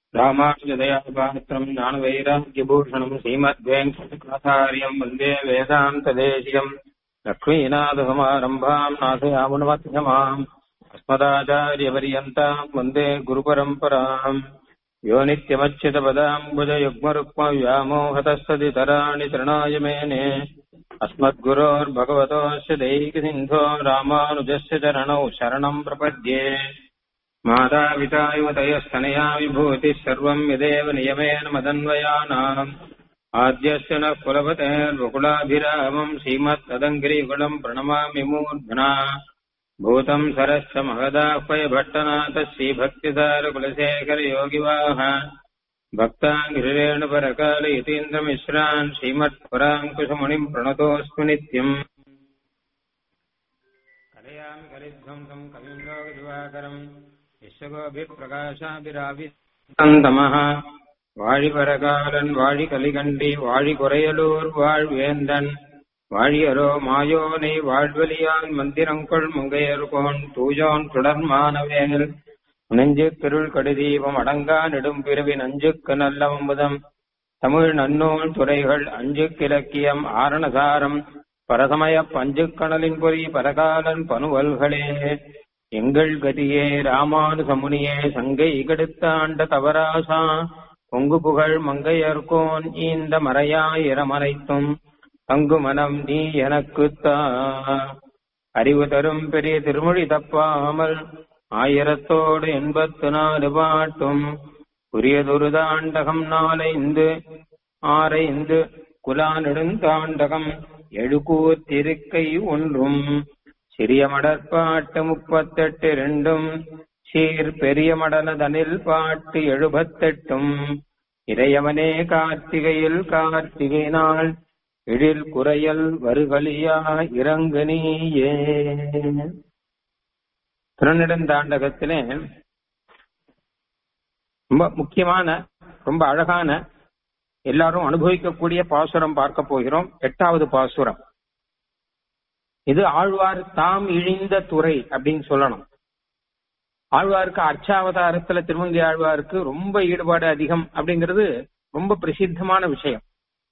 ராமானுஜதயாபாத்திரம் ஞானவைராக்கியபூஷணம் ஸ்ரீமத்வேங்கடாச்சாரியம் வந்தே வேதாந்ததேசியம் லக்ஷ்மீநாதசமாரம்பாம் நாசயாமுனமத்தியமாம் அஸ்மதாச்சாரியபரியந்தாம் வந்தே குருபரம்பராம் யோ நித்யமச்சிதபதாம்புஜயுக்மருக்மவ்யாமோகதஸ்ததிதராணி திருணாய மேனே अस्मद्गुरोर्भगवतोऽस्य दैकसिन्धो रामानुजस्य चरणौ शरणम् प्रपद्ये मातापिता युवतयस्तनया विभूतिः सर्वम् यदेव नियमेन मदन्वयानाम् आद्यस्य नः कुलपतेर्वकुलाभिरामम् श्रीमत्तदङ्गिरिकुलम् प्रणमामि मूर्ध्ना भूतम् सरश्च महदाह्वय भट्टनाथः श्रीभक्तिसारकुलशेखरयोगिवाह भक्ताङ्गिरेणुपरकाल यतीन्द्रमिश्रान् श्रीमत्पराङ्कुशमुनिम् प्रणतोऽस्मि नित्यम् कलयामि कलिध्वंसम् कविम् लोकदिवाकरम् விஸ்வகோபிப்பிரகாசாபிராபித்தமः வாழிபரகாலன் வாழி கலிகண்டி வாழி குறையலூர் வாழ்வேந்தன் வாழியரோ மாயோனை வாழ்வலியான் மந்திரங்கொள் மங்கையர்கோன் தூயோன் சுடர்மானவேல் நெஞ்சு திருள் கடுதீபம் அடங்கா நெடும் பிறவி நஞ்சுக்கு நல்ல அமுதம் தமிழ் நன்னூல் துறைகள் அஞ்சு கிழக்கியம் ஆரணசாரம் பரசமய பஞ்சு கணலின் பொறி பரகாலன் பனுவல்களே எங்கள் கதியே ராமானுசமுனியே சங்கை கெடுத்தாண்ட தவராசா பொங்கு புகழ் மங்கையர்கோன் இந்த மறையாயிரமனைத்தும் தங்கு மனம் நீ எனக்குத்தா அறிவு தரும் பெரிய திருமொழி தப்பாமல் ஆயிரத்தோடு எண்பத்து நாலு பாட்டும் உரியதொரு தாண்டகம் நாலைந்து ஆரைந்து குலா நெடுந்தாண்டகம் எழுகூத்திருக்கை ஒன்றும் சிறிய மடற்பாட்டு முப்பத்தெட்டு ரெண்டும் சீர் பெரிய மடனதனில் பாட்டு எழுபத்தெட்டும் இறையவனே கார்த்திகையில் கார்த்திகை நாள் எழில் குறையல் வருகலியா இறங்கு நீயே திருநெடுந்தாண்டகத்திலே ரொம்ப முக்கியமான ரொம்ப அழகான எல்லாரும் அனுபவிக்கக்கூடிய பாசுரம் பார்க்க போகிறோம் எட்டாவது பாசுரம் இது ஆழ்வார் தாம் இழிந்த துறை அப்படின்னு சொல்லணும் ஆழ்வாருக்கு அர்ச்சாவதாரத்துல திருமங்கை ஆழ்வாருக்கு ரொம்ப ஈடுபாடு அதிகம் அப்படிங்கிறது ரொம்ப பிரசித்தமான விஷயம்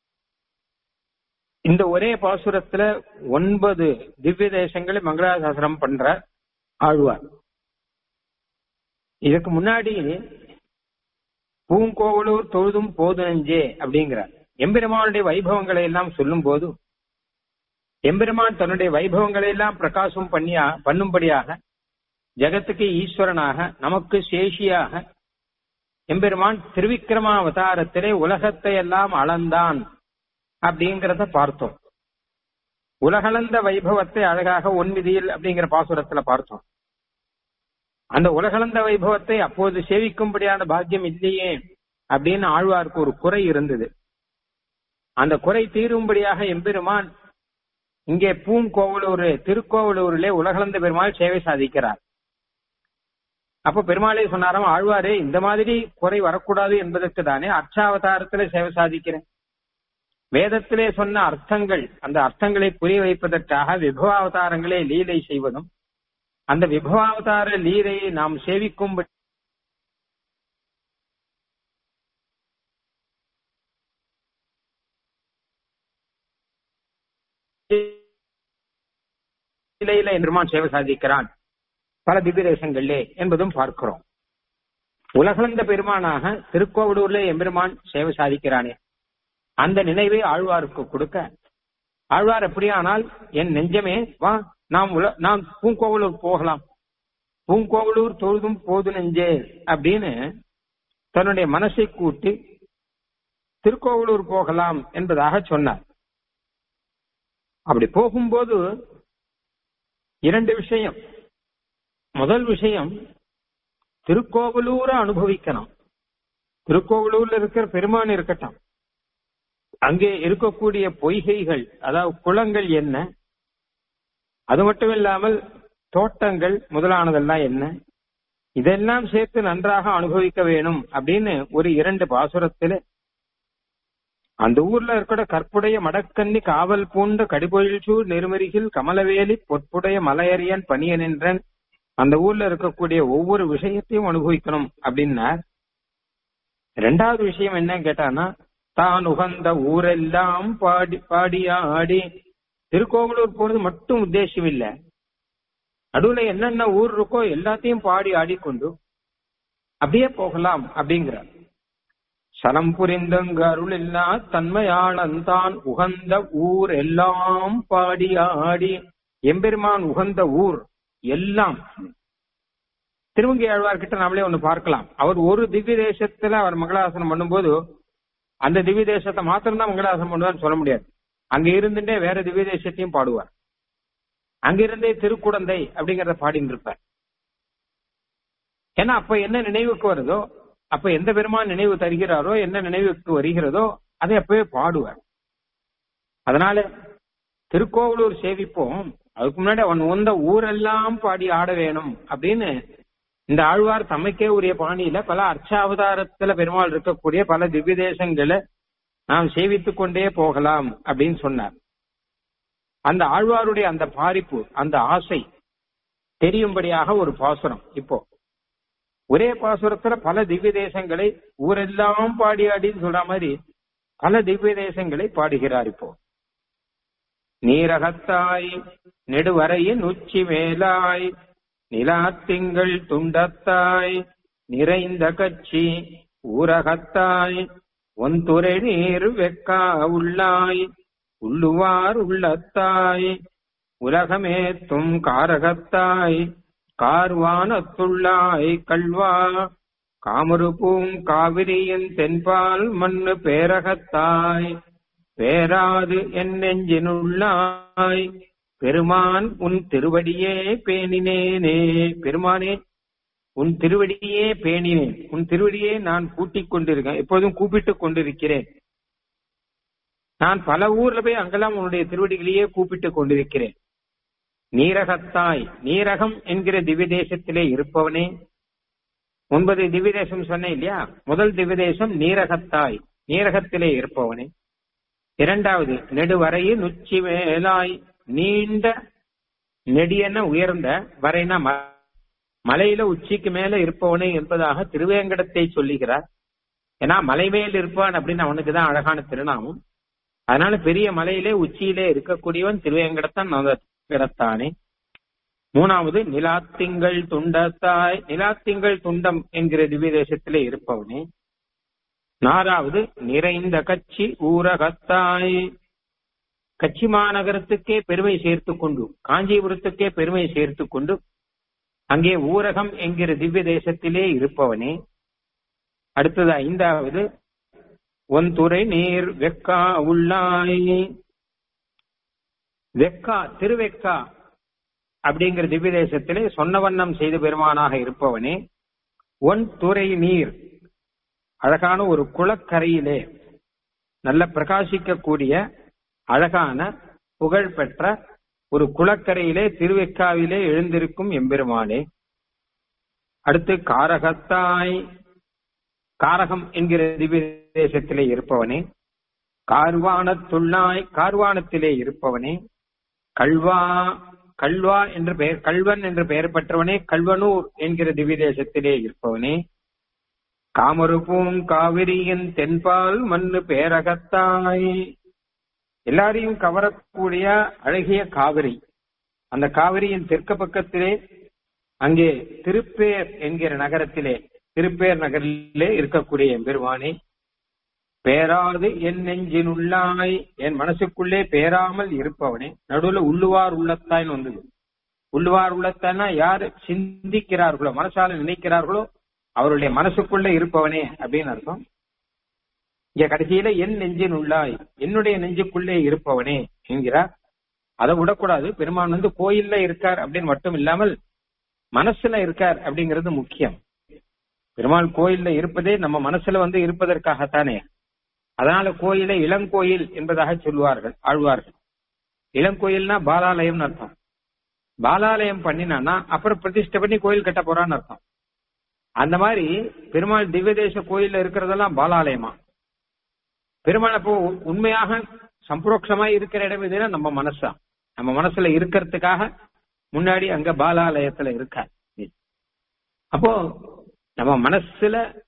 இந்த ஒரே பாசுரத்துல ஒன்பது திவ்ய தேசங்களை மங்களாசாசனம் பண்ற ஆழ்வார் இதுக்கு முன்னாடி பூங்கோவலூர் தொழுதும் போதுனஞ்சே அப்படிங்கிறார் எம்பெருமானுடைய வைபவங்களை எல்லாம் சொல்லும் போது எம்பெருமான் தன்னுடைய வைபவங்களை எல்லாம் பிரகாசம் பண்ணியா பண்ணும்படியாக ஜகத்துக்கு ஈஸ்வரனாக நமக்கு சேஷியாக எம்பெருமான் திருவிக்கிரம அவதாரத்திலே உலகத்தை எல்லாம் அளந்தான் அப்படிங்கிறத பார்த்தோம் உலகளந்த வைபவத்தை அழகாக ஒன்விதியில் அப்படிங்கிற பாசுரத்துல பார்த்தோம் அந்த உலகளந்த வைபவத்தை அப்போது சேவிக்கும்படியான பாக்கியம் இல்லையே அப்படின்னு ஆழ்வாருக்கு ஒரு குறை இருந்தது அந்த குறை தீரும்படியாக எம்பெருமான் இங்கே பூங்கோவலூர் திருக்கோவலூரிலே உலகளந்த பெருமாள் சேவை சாதிக்கிறார் அப்ப பெருமாளே சொன்னாராம் ஆழ்வாரே இந்த மாதிரி குறை வரக்கூடாது என்பதற்கு தானே அர்ச்சாவதாரத்துல சேவை சாதிக்கிறேன் வேதத்திலே சொன்ன அர்த்தங்கள் அந்த அர்த்தங்களை புரிய வைப்பதற்காக விபவாவதாரங்களே லீலை செய்வதும் அந்த விபவாவதார லீலையை நாம் சேவிக்கும் நிலையில எம்பெருமான் சேவை சாதிக்கிறான் பல திவ்ய தேசங்களிலே என்பதும் பார்க்கிறோம் உலகளந்த பெருமானாக திருக்கோவிலூர்ல எம்பெருமான் சேவை சாதிக்கிறானே அந்த நினைவை ஆழ்வாருக்கு கொடுக்க ஆழ்வார் எப்படியானால் என் நெஞ்சமே வா நாம் உல நாம் பூங்கோவலூர் போகலாம் பூங்கோவலூர் தொழுதும் போது நெஞ்சே அப்படின்னு தன்னுடைய மனசை கூட்டி திருக்கோவலூர் போகலாம் என்பதாக சொன்னார் அப்படி போகும்போது இரண்டு விஷயம் முதல் விஷயம் திருக்கோவலூரை அனுபவிக்கணும் திருக்கோவலூர்ல இருக்கிற பெருமான் இருக்கட்டும் அங்கே இருக்கக்கூடிய பொய்கைகள் அதாவது குளங்கள் என்ன அது மட்டும் இல்லாமல் தோட்டங்கள் முதலானதெல்லாம் என்ன இதெல்லாம் சேர்த்து நன்றாக அனுபவிக்க வேணும் அப்படின்னு ஒரு இரண்டு பாசுரத்துல அந்த ஊர்ல இருக்கிற கற்புடைய மடக்கன்னி காவல் பூண்ட கடிபொழில்சூர் நெருமருகில் கமலவேலி பொற்புடைய மலையறியன் பணியன் என்றன் அந்த ஊர்ல இருக்கக்கூடிய ஒவ்வொரு விஷயத்தையும் அனுபவிக்கணும் அப்படின்னார் ரெண்டாவது விஷயம் என்ன கேட்டானா தான் உகந்த ஊரெல்லாம் பாடி பாடியா ஆடி திருக்கோவலூர் போறது மட்டும் உத்தேசம் இல்ல நடுவுல என்னென்ன ஊர் இருக்கோ எல்லாத்தையும் பாடி ஆடிக்கொண்டு அப்படியே போகலாம் அப்படிங்கிறார் சலம் புரிந்தங்க அருள் இல்லா தன்மையாளன் தான் உகந்த ஊர் எல்லாம் பாடி ஆடி எம்பெருமான் உகந்த ஊர் எல்லாம் திருவங்கி ஆழ்வார்கிட்ட நாமளே ஒண்ணு பார்க்கலாம் அவர் ஒரு திவ்ய தேசத்துல அவர் மங்களாசனம் பண்ணும்போது அந்த திவ்ய தேசத்தை மாத்திரம்தான் மங்களாசனம் பண்ணுவார்னு சொல்ல முடியாது அங்க இருந்துட்டே வேற திவ்ய தேசத்தையும் பாடுவார் அங்கிருந்தே திருக்குடந்தை அப்படிங்கறத பாடிட்டு இருப்பார் ஏன்னா அப்ப என்ன நினைவுக்கு வருதோ அப்ப எந்த பெருமான் நினைவு தருகிறாரோ என்ன நினைவுக்கு வருகிறதோ அதை அப்பவே பாடுவார் அதனால திருக்கோவலூர் சேவிப்போம் அதுக்கு முன்னாடி அவன் வந்த ஊரெல்லாம் பாடி ஆட வேணும் அப்படின்னு இந்த ஆழ்வார் தமக்கே உரிய பாணியில பல அர்ச்சாவதாரத்துல பெருமாள் இருக்கக்கூடிய பல திவ்ய தேசங்களை நாம் சேவித்துக் கொண்டே போகலாம் அப்படின்னு சொன்னார் அந்த ஆழ்வாருடைய அந்த பாரிப்பு அந்த ஆசை தெரியும்படியாக ஒரு பாசுரம் இப்போ ஒரே பாசுரத்துல பல திவ்ய தேசங்களை ஊரெல்லாம் பாடி ஆடின்னு சொல்ற மாதிரி பல திவ்ய தேசங்களை பாடுகிறார் இப்போ நீரகத்தாய் நெடுவரையின் உச்சி மேலாய் நிலாத்திங்கள் துண்டத்தாய் நிறைந்த கட்சி ஊரகத்தாய் ஒன்துறை நீர் வெக்கா உள்ளாய் உள்ளுவார் உள்ளத்தாய் உலகமேத்தும் காரகத்தாய் கார்வானத்துள்ளாய் கல்வா காமருபூம் காவிரியின் தென்பால் மண்ணு பேரகத்தாய் பேராது என் நெஞ்சினுள்ளாய் பெருமான் உன் திருவடியே பேணினேனே பெருமானே உன் திருவடியே பேணினேன் உன் திருவடியே நான் கூட்டிக் கொண்டிருக்கேன் எப்போதும் கூப்பிட்டுக் கொண்டிருக்கிறேன் நான் பல ஊர்ல போய் அங்கெல்லாம் உன்னுடைய திருவடிகளையே கூப்பிட்டுக் கொண்டிருக்கிறேன் நீரகத்தாய் நீரகம் என்கிற திவ்ய தேசத்திலே இருப்பவனே ஒன்பது திவ்ய தேசம் சொன்னேன் இல்லையா முதல் திவ்ய தேசம் நீரகத்தாய் நீரகத்திலே இருப்பவனே இரண்டாவது நெடுவரையில் உச்சி மேலாய் நீண்ட நெடியன உயர்ந்த வரைனா மலையில உச்சிக்கு மேல இருப்பவனே என்பதாக திருவேங்கடத்தை சொல்லுகிறார் ஏன்னா மலை மேல் இருப்பான் அப்படின்னு அவனுக்கு தான் அழகான திருநாமம் அதனால பெரிய மலையிலே உச்சியிலே இருக்கக்கூடியவன் திருவேங்கடத்தான் கிடத்தானே மூணாவது நிலாத்திங்கள் துண்டத்தாய் நிலாத்திங்கள் துண்டம் என்கிற திவ்ய தேசத்திலே இருப்பவனே நாலாவது நிறைந்த கட்சி ஊரகத்தாய் கட்சி மாநகரத்துக்கே பெருமை சேர்த்து கொண்டு காஞ்சிபுரத்துக்கே பெருமை சேர்த்து கொண்டு அங்கே ஊரகம் என்கிற திவ்ய தேசத்திலே இருப்பவனே அடுத்தது ஐந்தாவது ஒன் துறை நீர் வெக்கா உள்ளாய் வெக்கா திருவெக்கா அப்படிங்கிற திவ்ய தேசத்திலே சொன்ன வண்ணம் செய்த பெருமானாக இருப்பவனே ஒன் துறை நீர் அழகான ஒரு குளக்கரையிலே நல்ல பிரகாசிக்கக்கூடிய அழகான புகழ்பெற்ற ஒரு குளக்கரையிலே திருவெக்காவிலே எழுந்திருக்கும் எம்பெருமானே அடுத்து காரகத்தாய் காரகம் என்கிற திவ்ய தேசத்திலே இருப்பவனே கார்வானத்துள்ளாய் கார்வானத்திலே இருப்பவனே கல்வா கல்வா என்று பெயர் கல்வன் என்று பெயர் பெற்றவனே கல்வனூர் என்கிற திவ்ய தேசத்திலே இருப்பவனே காமருப்பும் காவிரியின் தென்பால் மண்ணு பேரகத்தாய் எல்லாரையும் கவரக்கூடிய அழகிய காவிரி அந்த காவிரியின் தெற்கு பக்கத்திலே அங்கே திருப்பேர் என்கிற நகரத்திலே திருப்பேர் நகரிலே இருக்கக்கூடிய எம்பெருமானே பேராது என் நெஞ்சினுள்ளாய் என் மனசுக்குள்ளே பேராமல் இருப்பவனே நடுவுல உள்ளுவார் உள்ளத்தாய்னு வந்தது உள்ளுவார் உள்ளத்தாய்னா யாரு சிந்திக்கிறார்களோ மனசால நினைக்கிறார்களோ அவருடைய மனசுக்குள்ளே இருப்பவனே அப்படின்னு அர்த்தம் இங்க கடைசியில என் நெஞ்சின் உள்ளாய் என்னுடைய நெஞ்சுக்குள்ளே இருப்பவனே என்கிறார் அதை விடக்கூடாது பெருமான் வந்து கோயில்ல இருக்கார் அப்படின்னு மட்டும் இல்லாமல் மனசுல இருக்கார் அப்படிங்கிறது முக்கியம் பெருமாள் கோயில்ல இருப்பதே நம்ம மனசுல வந்து இருப்பதற்காகத்தானே அதனால கோயிலை இளங்கோயில் என்பதாக சொல்லுவார்கள் ஆழ்வார்கள் இளங்கோயில்னா பாலாலயம்னு அர்த்தம் பாலாலயம் பண்ணினான்னா அப்புறம் பிரதிஷ்டை பண்ணி கோயில் கட்ட போறான்னு அர்த்தம் அந்த மாதிரி பெருமாள் திவ்ய தேச கோயில்ல இருக்கிறதெல்லாம் பாலாலயமா பெருமாள் அப்போ உண்மையாக சம்பரோட்சமா இருக்கிற இடம் எதுனா நம்ம மனசா நம்ம மனசுல இருக்கிறதுக்காக முன்னாடி அங்க பாலாலயத்துல இருக்கார் அப்போ நம்ம மனசுல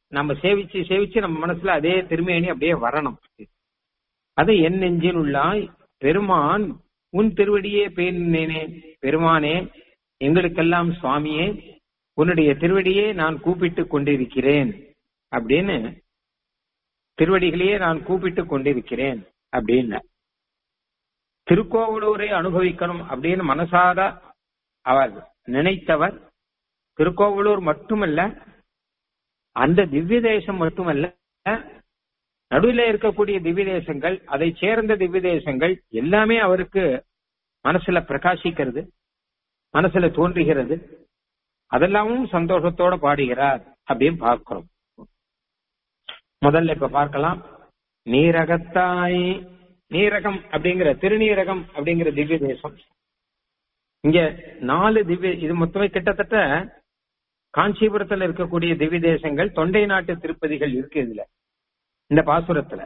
நம்ம சேவிச்சு சேவிச்சு நம்ம மனசுல அதே திருமேனி அப்படியே வரணும் அது என் நெஞ்சில் உள்ளாய் பெருமான் உன் திருவடியே பேரினேனே பெருமானே எங்களுக்கெல்லாம் சுவாமியே உன்னுடைய திருவடியே நான் கூப்பிட்டு கொண்டிருக்கிறேன் அப்படின்னு திருவடிகளையே நான் கூப்பிட்டு கொண்டிருக்கிறேன் அப்படின்னு திருக்கோவலூரை அனுபவிக்கணும் அப்படின்னு மனசார அவர் நினைத்தவர் திருக்கோவலூர் மட்டுமல்ல அந்த திவ்ய தேசம் மட்டுமல்ல நடுவில் இருக்கக்கூடிய திவ்ய தேசங்கள் அதை சேர்ந்த திவ்ய தேசங்கள் எல்லாமே அவருக்கு மனசுல பிரகாசிக்கிறது மனசுல தோன்றுகிறது அதெல்லாமும் சந்தோஷத்தோட பாடுகிறார் அப்படின்னு பார்க்கிறோம் முதல்ல இப்ப பார்க்கலாம் நீரகத்தாய் நீரகம் அப்படிங்கிற திருநீரகம் அப்படிங்கிற திவ்ய தேசம் இங்க நாலு திவ்ய இது மொத்தமே கிட்டத்தட்ட காஞ்சிபுரத்துல இருக்கக்கூடிய திவ்ய தேசங்கள் தொண்டை நாட்டு திருப்பதிகள் இருக்கு இதுல இந்த பாசுரத்துல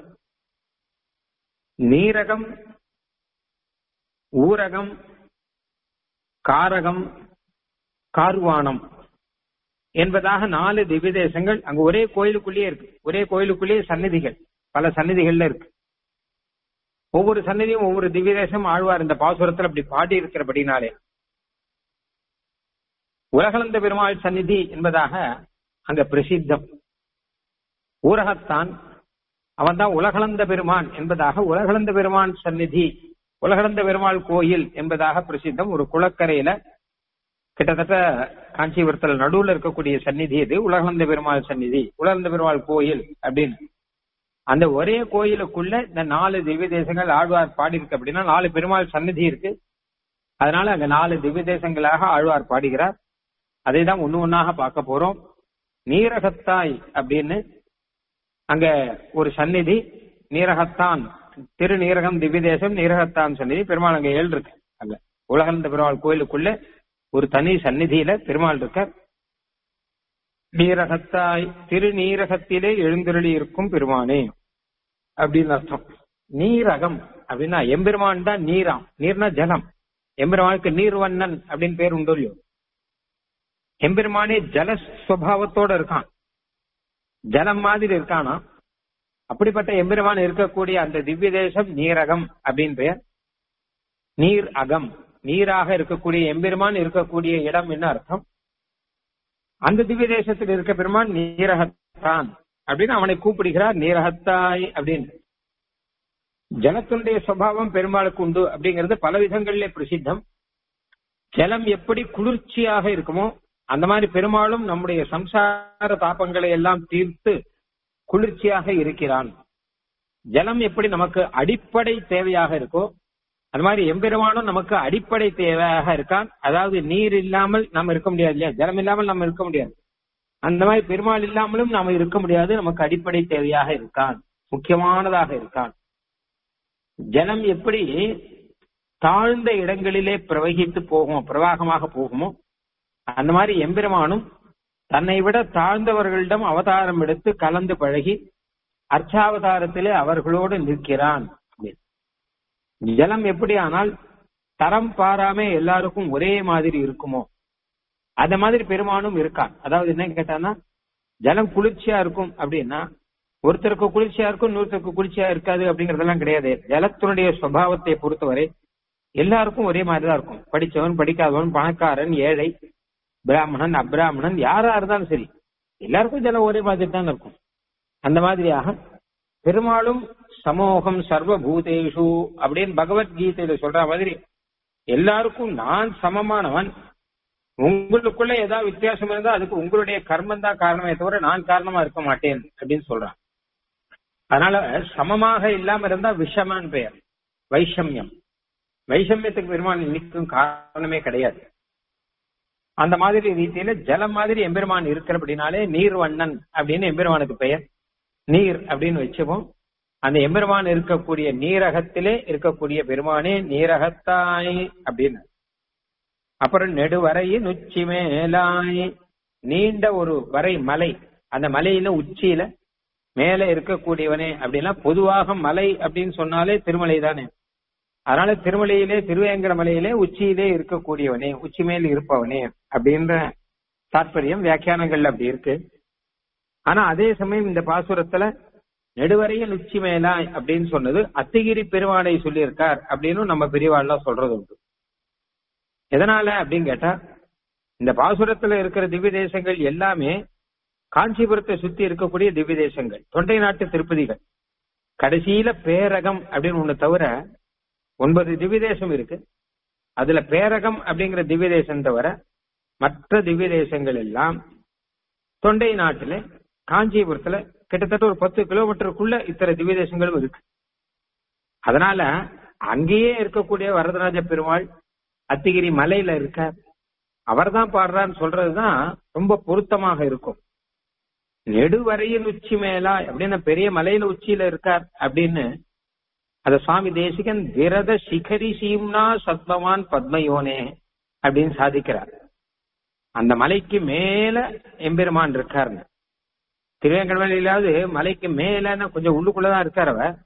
நீரகம் ஊரகம் காரகம் கார்வானம் என்பதாக நாலு திவ்ய தேசங்கள் அங்க ஒரே கோயிலுக்குள்ளேயே இருக்கு ஒரே கோயிலுக்குள்ளேயே சந்நிதிகள் பல சந்நிதிகள்ல இருக்கு ஒவ்வொரு சந்நிதியும் ஒவ்வொரு திவ்ய தேசம் ஆழ்வார் இந்த பாசுரத்துல அப்படி பாடி இருக்கிறபடினாலே உலகளந்த பெருமாள் சந்நிதி என்பதாக அங்க பிரசித்தம் ஊரகத்தான் அவன் தான் உலகளந்த பெருமான் என்பதாக உலகளந்த பெருமான் சந்நிதி உலகளந்த பெருமாள் கோயில் என்பதாக பிரசித்தம் ஒரு குளக்கரையில கிட்டத்தட்ட காஞ்சிபுரத்துல நடுவுல இருக்கக்கூடிய சந்நிதி இது உலகளந்த பெருமாள் சந்நிதி உலகளந்த பெருமாள் கோயில் அப்படின்னு அந்த ஒரே கோயிலுக்குள்ள இந்த நாலு திவ்ய தேசங்கள் ஆழ்வார் பாடி இருக்கு அப்படின்னா நாலு பெருமாள் சந்நிதி இருக்கு அதனால அங்க நாலு திவ்ய தேசங்களாக ஆழ்வார் பாடுகிறார் அதை தான் ஒண்ணு ஒன்னாக பார்க்க போறோம் நீரகத்தாய் அப்படின்னு அங்க ஒரு சந்நிதி நீரகத்தான் திருநீரகம் திவ்ய தேசம் நீரகத்தான் சந்நிதி பெருமாள் அங்க ஏழு இருக்கு அங்க உலகந்த பெருமாள் கோயிலுக்குள்ள ஒரு தனி சந்நிதியில பெருமாள் இருக்கார் நீரகத்தாய் திருநீரகத்திலே எழுந்தருளி இருக்கும் பெருமானே அப்படின்னு அர்த்தம் நீரகம் அப்படின்னா எம்பெருமான் தான் நீராம் நீர்னா ஜலம் எம்பெருமானுக்கு நீர்வண்ணன் அப்படின்னு பேர் உண்டு இல்லையோ எம்பெருமானே ஜல சுவாவத்தோட இருக்கான் ஜலம் மாதிரி இருக்கானா அப்படிப்பட்ட எம்பெருமான் இருக்கக்கூடிய அந்த திவ்ய தேசம் நீரகம் அப்படின்னு பெயர் நீர் அகம் நீராக இருக்கக்கூடிய எம்பெருமான் இருக்கக்கூடிய இடம் என்ன அர்த்தம் அந்த திவ்ய தேசத்தில் இருக்க பெருமான் நீரகத்தான் அப்படின்னு அவனை கூப்பிடுகிறார் நீரகத்தாய் அப்படின்னு ஜலத்தினுடைய சுவாவம் பெருமாளுக்கு உண்டு அப்படிங்கிறது பல விதங்களிலே பிரசித்தம் ஜலம் எப்படி குளிர்ச்சியாக இருக்குமோ அந்த மாதிரி பெருமாளும் நம்முடைய சம்சார தாபங்களை எல்லாம் தீர்த்து குளிர்ச்சியாக இருக்கிறான் ஜலம் எப்படி நமக்கு அடிப்படை தேவையாக இருக்கோ அது மாதிரி எம்பெருமானும் நமக்கு அடிப்படை தேவையாக இருக்கான் அதாவது நீர் இல்லாமல் நாம் இருக்க முடியாது இல்லையா ஜலம் இல்லாமல் நம்ம இருக்க முடியாது அந்த மாதிரி பெருமாள் இல்லாமலும் நாம இருக்க முடியாது நமக்கு அடிப்படை தேவையாக இருக்கான் முக்கியமானதாக இருக்கான் ஜலம் எப்படி தாழ்ந்த இடங்களிலே பிரவகித்து போகும் பிரவாகமாக போகுமோ அந்த மாதிரி எம்பெருமானும் தன்னை விட தாழ்ந்தவர்களிடம் அவதாரம் எடுத்து கலந்து பழகி அர்ச்சாவதாரத்திலே அவர்களோடு நிற்கிறான் ஜலம் எப்படி ஆனால் தரம் பாராம எல்லாருக்கும் ஒரே மாதிரி இருக்குமோ அந்த மாதிரி பெருமானும் இருக்கான் அதாவது என்ன கேட்டான்னா ஜலம் குளிர்ச்சியா இருக்கும் அப்படின்னா ஒருத்தருக்கு குளிர்ச்சியா இருக்கும் இன்னொருத்தருக்கு குளிர்ச்சியா இருக்காது அப்படிங்கறதெல்லாம் கிடையாது ஜலத்தினுடைய சுவாவத்தை பொறுத்தவரை எல்லாருக்கும் ஒரே மாதிரிதான் இருக்கும் படிச்சவன் படிக்காதவன் பணக்காரன் ஏழை பிராமணன் அப்ராமணன் யாரா இருந்தாலும் சரி எல்லாருக்கும் ஜலம் ஒரே மாதிரி தான் இருக்கும் அந்த மாதிரியாக பெருமாளும் சமூகம் சர்வபூதேஷு அப்படின்னு பகவத்கீதையில சொல்ற மாதிரி எல்லாருக்கும் நான் சமமானவன் உங்களுக்குள்ள ஏதாவது வித்தியாசம் இருந்தா அதுக்கு உங்களுடைய கர்மம் தான் காரணமே தவிர நான் காரணமா இருக்க மாட்டேன் அப்படின்னு சொல்றான் அதனால சமமாக இல்லாம இருந்தா விஷமான் பெயர் வைஷமியம் வைஷமியத்துக்கு பெருமான் நிற்கும் காரணமே கிடையாது அந்த மாதிரி ரீதியில ஜலம் மாதிரி எம்பெருமான் இருக்கிறபடினாலே நீர் வண்ணன் அப்படின்னு எம்பெருமானுக்கு பெயர் நீர் அப்படின்னு வச்சுப்போம் அந்த எம்பெருமான் இருக்கக்கூடிய நீரகத்திலே இருக்கக்கூடிய பெருமானே நீரகத்தாய் அப்படின்னு அப்புறம் நெடுவரையின் உச்சி மேலாய் நீண்ட ஒரு வரை மலை அந்த மலையில உச்சியில மேல இருக்கக்கூடியவனே அப்படின்னா பொதுவாக மலை அப்படின்னு சொன்னாலே திருமலை தானே அதனால திருமலையிலே திருவேங்கட மலையிலே உச்சியிலே இருக்கக்கூடியவனே உச்சி மேல் இருப்பவனே அப்படின்ற தாற்பயம் வியாக்கியானங்கள்ல அப்படி இருக்கு ஆனா அதே சமயம் இந்த பாசுரத்துல நெடுவரையில் உச்சி மேலாய் அப்படின்னு சொன்னது அத்திகிரி பெருமானை சொல்லியிருக்கார் அப்படின்னு நம்ம பெரியவாள்லாம் சொல்றது உண்டு எதனால அப்படின்னு கேட்டா இந்த பாசுரத்துல இருக்கிற திவ்ய தேசங்கள் எல்லாமே காஞ்சிபுரத்தை சுத்தி இருக்கக்கூடிய திவ்ய தேசங்கள் தொண்டை நாட்டு திருப்பதிகள் கடைசியில பேரகம் அப்படின்னு ஒண்ணு தவிர ஒன்பது திவ்ய தேசம் இருக்கு அதுல பேரகம் அப்படிங்கிற திவ்ய தேசம் தவிர மற்ற திவ்ய தேசங்கள் எல்லாம் தொண்டை நாட்டுல காஞ்சிபுரத்துல கிட்டத்தட்ட ஒரு பத்து கிலோமீட்டருக்குள்ள இத்தனை திவ்ய தேசங்களும் இருக்கு அதனால அங்கேயே இருக்கக்கூடிய வரதராஜ பெருமாள் அத்திகிரி மலையில இருக்கார் அவர்தான் பாடுறான்னு சொல்றதுதான் ரொம்ப பொருத்தமாக இருக்கும் நெடுவரையில் உச்சி மேலா அப்படின்னா பெரிய மலையில உச்சியில இருக்கார் அப்படின்னு அத சுவாமி தேசிகன் விரத சிகரி சீம்னா சத்மவான் பத்மயோனே அப்படின்னு சாதிக்கிறார் அந்த மலைக்கு மேல எம்பெருமான் இருக்காருன்னு திருவேங்கடமலையிலாவது மலைக்கு மேலன்னா கொஞ்சம் உள்ளுக்குள்ளதான் இருக்கார் அவர்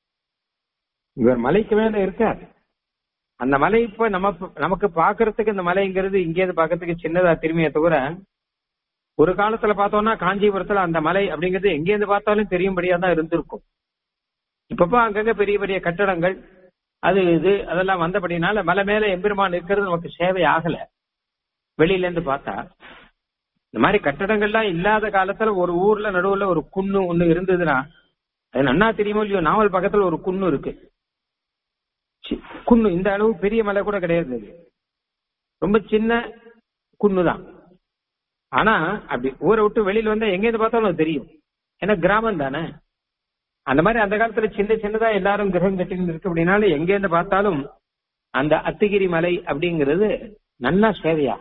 இவர் மலைக்கு மேல இருக்கார் அந்த மலை இப்ப நம்ம நமக்கு பாக்குறதுக்கு இந்த மலைங்கிறது இங்கேருந்து பாக்குறதுக்கு சின்னதா திரும்பிய தவிர ஒரு காலத்துல பார்த்தோம்னா காஞ்சிபுரத்துல அந்த மலை அப்படிங்கிறது எங்கேருந்து பார்த்தாலும் தெரியும்படியா தான் இருந்திருக்கும் இப்பப்ப அங்கங்க பெரிய பெரிய கட்டடங்கள் அது இது அதெல்லாம் வந்தபடினால மலை மேல எம்பெருமான் இருக்கிறது நமக்கு சேவை ஆகல வெளியில இருந்து பார்த்தா இந்த மாதிரி கட்டடங்கள்லாம் இல்லாத காலத்துல ஒரு ஊர்ல நடுவுல ஒரு குன்னு ஒண்ணு இருந்ததுன்னா அது நன்னா தெரியுமோ இல்லையோ நாவல் பக்கத்துல ஒரு குன்னு இருக்கு சி- குன்னு இந்த அளவு பெரிய மலை கூட கிடையாது அது. ரொம்ப சின்ன குன்னு தான் ஆனா அப்படி ஊரை விட்டு வெளியில வந்தா எங்க இருந்து பார்த்தாலும் அது தெரியும் ஏன்னா கிராமம் தானே அந்த மாதிரி அந்த காலத்துல சின்ன சின்னதா எல்லாரும் கிரகம் கட்டின்னு இருக்கு அப்படின்னாலும் எங்க இருந்து பார்த்தாலும் அந்த அத்திகிரி மலை அப்படிங்கிறது நல்லா சேவையா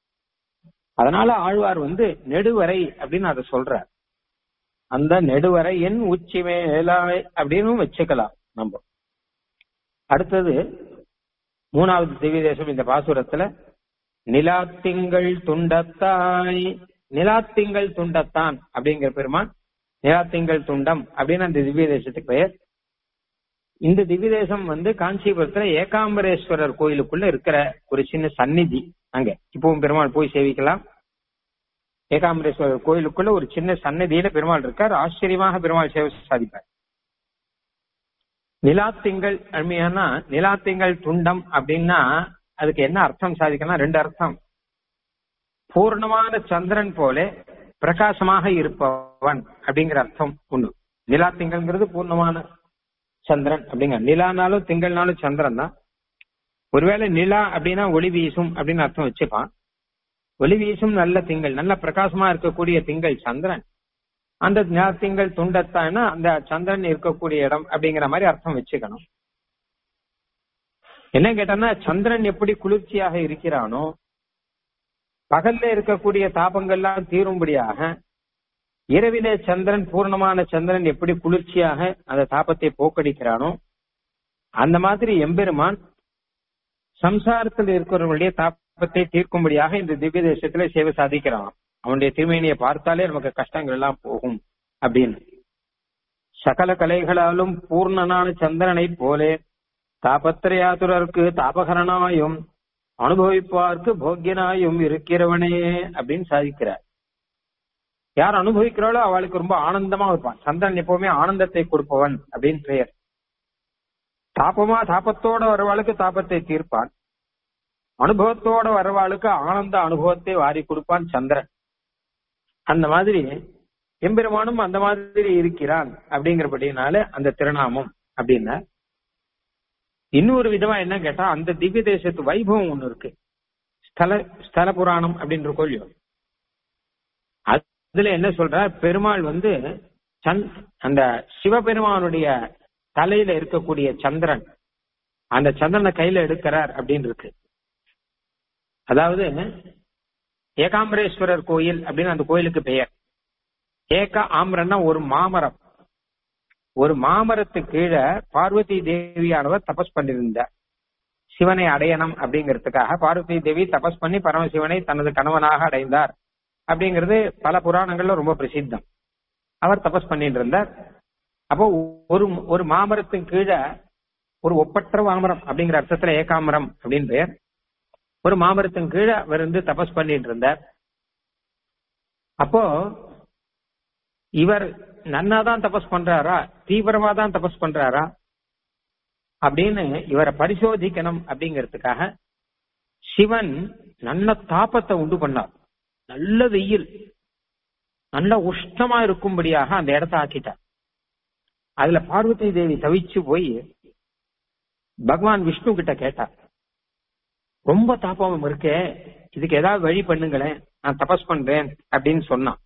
அதனால ஆழ்வார் வந்து நெடுவரை அப்படின்னு அதை சொல்றார் அந்த நெடுவரை என் உச்சி மேலாய் அப்படின்னு வச்சுக்கலாம் நம்ம அடுத்தது மூணாவது திவ்ய தேசம் இந்த பாசுரத்துல நிலாத்திங்கள் துண்டத்தாய் நிலாத்திங்கள் துண்டத்தான் அப்படிங்கிற பெருமான் நிலாத்திங்கள் துண்டம் அப்படின்னு அந்த திவ்ய தேசத்துக்கு பெயர் இந்த திவ்ய தேசம் வந்து காஞ்சிபுரத்துல ஏகாம்பரேஸ்வரர் கோயிலுக்குள்ள இருக்கிற ஒரு சின்ன சந்நிதி அங்க இப்பவும் பெருமாள் போய் சேவிக்கலாம் ஏகாம்பரேஸ்வரர் கோயிலுக்குள்ள ஒரு சின்ன சன்னதியில பெருமாள் இருக்கார் ஆச்சரியமாக பெருமாள் சேவை சாதிப்பார் நிலாத்திங்கள் அருமையானா நிலாத்திங்கள் துண்டம் அப்படின்னா அதுக்கு என்ன அர்த்தம் சாதிக்கலாம் ரெண்டு அர்த்தம் பூர்ணமான சந்திரன் போல பிரகாசமாக இருப்பவன் அப்படிங்கிற அர்த்தம் ஒண்ணு நிலாத்திங்கள்ங்கிறது பூர்ணமான சந்திரன் அப்படிங்கிற நிலானாலும் திங்கள்னாலும் சந்திரன் தான் ஒருவேளை நிலா அப்படின்னா ஒளி வீசும் அப்படின்னு அர்த்தம் வச்சுப்பான் ஒளி வீசும் நல்ல திங்கள் நல்ல பிரகாசமா இருக்கக்கூடிய திங்கள் சந்திரன் அந்த ஞா- திங்கள் துண்டத்தானா அந்த சந்திரன் இருக்கக்கூடிய இடம் அப்படிங்கிற மாதிரி அர்த்தம் வச்சுக்கணும் என்ன கேட்டோம்னா சந்திரன் எப்படி குளிர்ச்சியாக இருக்கிறானோ பகல்ல இருக்கக்கூடிய தாபங்கள்லாம் தீரும்படியாக இரவிலே சந்திரன் பூர்ணமான சந்திரன் எப்படி குளிர்ச்சியாக அந்த தாபத்தை போக்கடிக்கிறானோ அந்த மாதிரி எம்பெருமான் சம்சாரத்தில் இருக்கிறவர்களுடைய தாபத்தை தீர்க்கும்படியாக இந்த திவ்ய தேசத்துல சேவை சாதிக்கிறான் அவனுடைய திருமேனியை பார்த்தாலே நமக்கு கஷ்டங்கள் எல்லாம் போகும் அப்படின்னு சகல கலைகளாலும் பூர்ணனான சந்திரனை போலே தாபத்திரையாத்துரருக்கு தாபகரனாயும் அனுபவிப்பார்க்கு போக்கியனாயும் இருக்கிறவனே அப்படின்னு சாதிக்கிறார் யார் அனுபவிக்கிறாளோ அவளுக்கு ரொம்ப ஆனந்தமா இருப்பான் சந்திரன் எப்பவுமே ஆனந்தத்தை கொடுப்பவன் அப்படின்னு பெயர் தாபமா தாபத்தோட வரவாளுக்கு தாபத்தை தீர்ப்பான் அனுபவத்தோட வரவாளுக்கு ஆனந்த அனுபவத்தை வாரி கொடுப்பான் சந்திரன் அந்த மாதிரி எம்பெருமானும் அந்த மாதிரி இருக்கிறான் அப்படிங்கிறபடினால அந்த திருநாமம் அப்படின்னா இன்னொரு விதமா என்ன கேட்டா அந்த திவ்ய தேசத்து வைபவம் ஒண்ணு இருக்கு ஸ்தல ஸ்தல புராணம் அப்படின்ற கோழியோ அதுல என்ன சொல்ற பெருமாள் வந்து சந்த் அந்த சிவபெருமானுடைய தலையில இருக்கக்கூடிய சந்திரன் அந்த சந்திரனை கையில எடுக்கிறார் அப்படின்னு இருக்கு அதாவது ஏகாம்பரேஸ்வரர் கோயில் அப்படின்னு அந்த கோயிலுக்கு பெயர் ஏக ஆம்பரன்னா ஒரு மாமரம் ஒரு மாமரத்து கீழே பார்வதி தேவியானவர் தபஸ் பண்ணியிருந்தார் சிவனை அடையணும் அப்படிங்கிறதுக்காக பார்வதி தேவி தபஸ் பண்ணி பரமசிவனை தனது கணவனாக அடைந்தார் அப்படிங்கிறது பல புராணங்கள்ல ரொம்ப பிரசித்தம் அவர் தபஸ் பண்ணிட்டு இருந்தார் அப்போ ஒரு ஒரு மாமரத்தின் கீழே ஒரு ஒப்பற்ற மாமரம் அப்படிங்கிற அர்த்தத்துல ஏகாமரம் அப்படின்னு பெயர் ஒரு மாமரத்தின் கீழே அவர் வந்து தபஸ் பண்ணிட்டு இருந்தார் அப்போ இவர் நன்னாதான் தபஸ் பண்றாரா தீவிரமா தான் தபஸ் பண்றாரா அப்படின்னு இவரை பரிசோதிக்கணும் அப்படிங்கிறதுக்காக சிவன் நல்ல தாபத்தை உண்டு பண்ணார் நல்ல வெயில் நல்ல உஷ்ணமா இருக்கும்படியாக அந்த இடத்த ஆக்கிட்டார் அதுல பார்வதி தேவி தவிச்சு போய் பகவான் விஷ்ணு கிட்ட கேட்டார் ரொம்ப தாபம் இருக்கே இதுக்கு ஏதாவது வழி பண்ணுங்களேன் நான் தபஸ் பண்றேன் அப்படின்னு சொன்னான்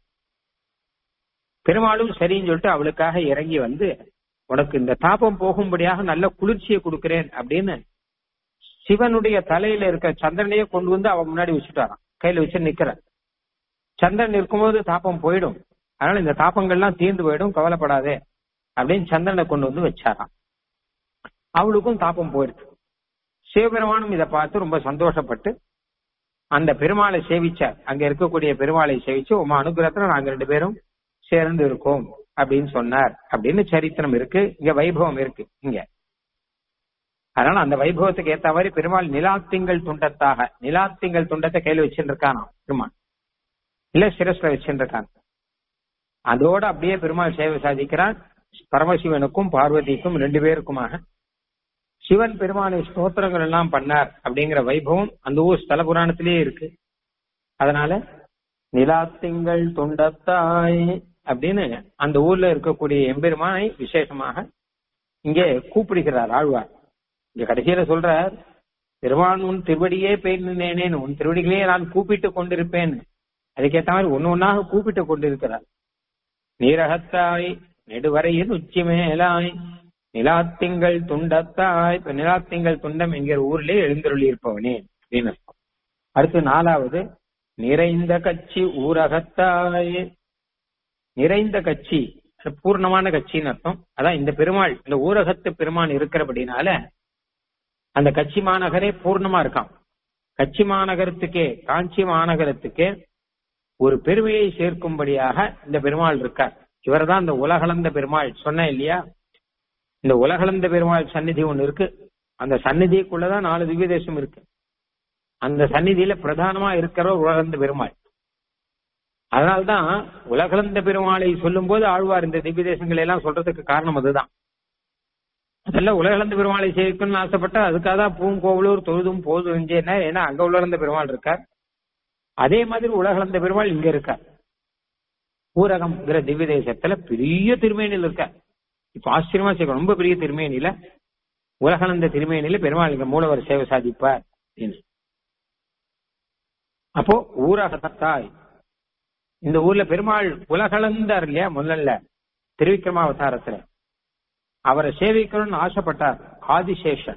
பெருமாளும் சரின்னு சொல்லிட்டு அவளுக்காக இறங்கி வந்து உனக்கு இந்த தாபம் போகும்படியாக நல்ல குளிர்ச்சியை கொடுக்கிறேன் அப்படின்னு சிவனுடைய தலையில இருக்க சந்திரனையே கொண்டு வந்து அவன் முன்னாடி வச்சுட்டாராம் கையில வச்சு நிக்கிற சந்திரன் இருக்கும்போது தாப்பம் போயிடும் அதனால இந்த தாப்பங்கள்லாம் தீர்ந்து போயிடும் கவலைப்படாதே அப்படின்னு சந்திரனை கொண்டு வந்து வச்சாராம் அவளுக்கும் தாப்பம் போயிடுது சிவபெருமானும் இதை பார்த்து ரொம்ப சந்தோஷப்பட்டு அந்த பெருமாளை சேவிச்சார் அங்க இருக்கக்கூடிய பெருமாளை சேவிச்சு உமா அனுகிரகத்துல நாங்க ரெண்டு பேரும் சேர்ந்து இருக்கோம் அப்படின்னு சொன்னார் அப்படின்னு சரித்திரம் இருக்கு இங்க வைபவம் இருக்கு இங்க அதனால அந்த வைபவத்துக்கு ஏத்த மாதிரி பெருமாள் நிலாத்திங்கள் துண்டத்தாக நிலாத்திங்கள் துண்டத்தை கையில வச்சுட்டு இருக்கானாம் பெருமாள் இல்ல சிரஸ்ல வச்சுட்டு இருக்காங்க அதோட அப்படியே பெருமாள் சேவை சாதிக்கிறார் பரமசிவனுக்கும் பார்வதிக்கும் ரெண்டு பேருக்குமாக சிவன் பெருமாளை ஸ்தோத்திரங்கள் எல்லாம் பண்ணார் அப்படிங்கிற வைபவம் அந்த ஊர் ஸ்தல புராணத்திலேயே இருக்கு அதனால நிலாத்திங்கள் துண்டத்தாய் அப்படின்னு அந்த ஊர்ல இருக்கக்கூடிய எம்பெருமானை விசேஷமாக இங்கே கூப்பிடுகிறார் ஆழ்வார் இங்க கடைசியில சொல்றார் பெருமான் உன் திருவடியே பெயர் நின்னேனேன் உன் திருவடிகளே நான் கூப்பிட்டு கொண்டிருப்பேன் அதுக்கேற்ற மாதிரி ஒன்னு ஒன்னாக கூப்பிட்டு கொண்டிருக்கிறார் நீரகத்தாய் நெடுவரையின் உச்சி மேலாய் நிலாத்திங்கள் துண்டத்தாய் இப்ப நிலாத்திங்கள் துண்டம் என்கிற ஊர்லயே எழுந்தருளி இருப்பவனே அப்படின்னு அடுத்து நாலாவது நிறைந்த கட்சி ஊரகத்தாய் நிறைந்த கட்சி பூர்ணமான கட்சின்னு அர்த்தம் அதான் இந்த பெருமாள் இந்த ஊரகத்து பெருமான் இருக்கிறபடினால அந்த கட்சி மாநகரே பூர்ணமா இருக்கான் கட்சி மாநகரத்துக்கே காஞ்சி மாநகரத்துக்கே ஒரு பெருமையை சேர்க்கும்படியாக இந்த பெருமாள் இருக்கார் இவர் தான் இந்த உலகளந்த பெருமாள் சொன்ன இல்லையா இந்த உலகளந்த பெருமாள் சந்நிதி ஒண்ணு இருக்கு அந்த சந்நிதிக்குள்ளதான் நாலு திவ்ய தேசம் இருக்கு அந்த சந்நிதியில பிரதானமா இருக்கிற உலகளந்த பெருமாள் அதனால்தான் உலகளந்த பெருமாளை சொல்லும் போது ஆழ்வார் இந்த திவ்ய தேசங்களை எல்லாம் சொல்றதுக்கு காரணம் அதுதான் அதெல்லாம் உலகளந்த பெருமாளை சேர்க்கணும்னு ஆசைப்பட்டா அதுக்காக தான் பூங்கோவலூர் தொழுதும் போதும் ஏன்னா அங்க உலகளந்த பெருமாள் இருக்கார் அதே மாதிரி உலகளந்த பெருமாள் இங்க இருக்கார் ஊரகம்ங்கிற திவ்ய தேசத்துல பெரிய திருமேனியில் இருக்கார் இப்ப ஆச்சரியமா சேர்க்க ரொம்ப பெரிய திருமேனியில உலகளந்த திருமேனியில பெருமாள் இங்க மூலவர் சேவை சாதிப்பார் அப்போ ஊரகத்தாய் இந்த ஊர்ல பெருமாள் உலகளந்தார் இல்லையா முதல்ல திருவிக்ரமாவதாரத்துல அவரை சேவிக்கணும்னு ஆசைப்பட்டார் ஆதிசேஷன்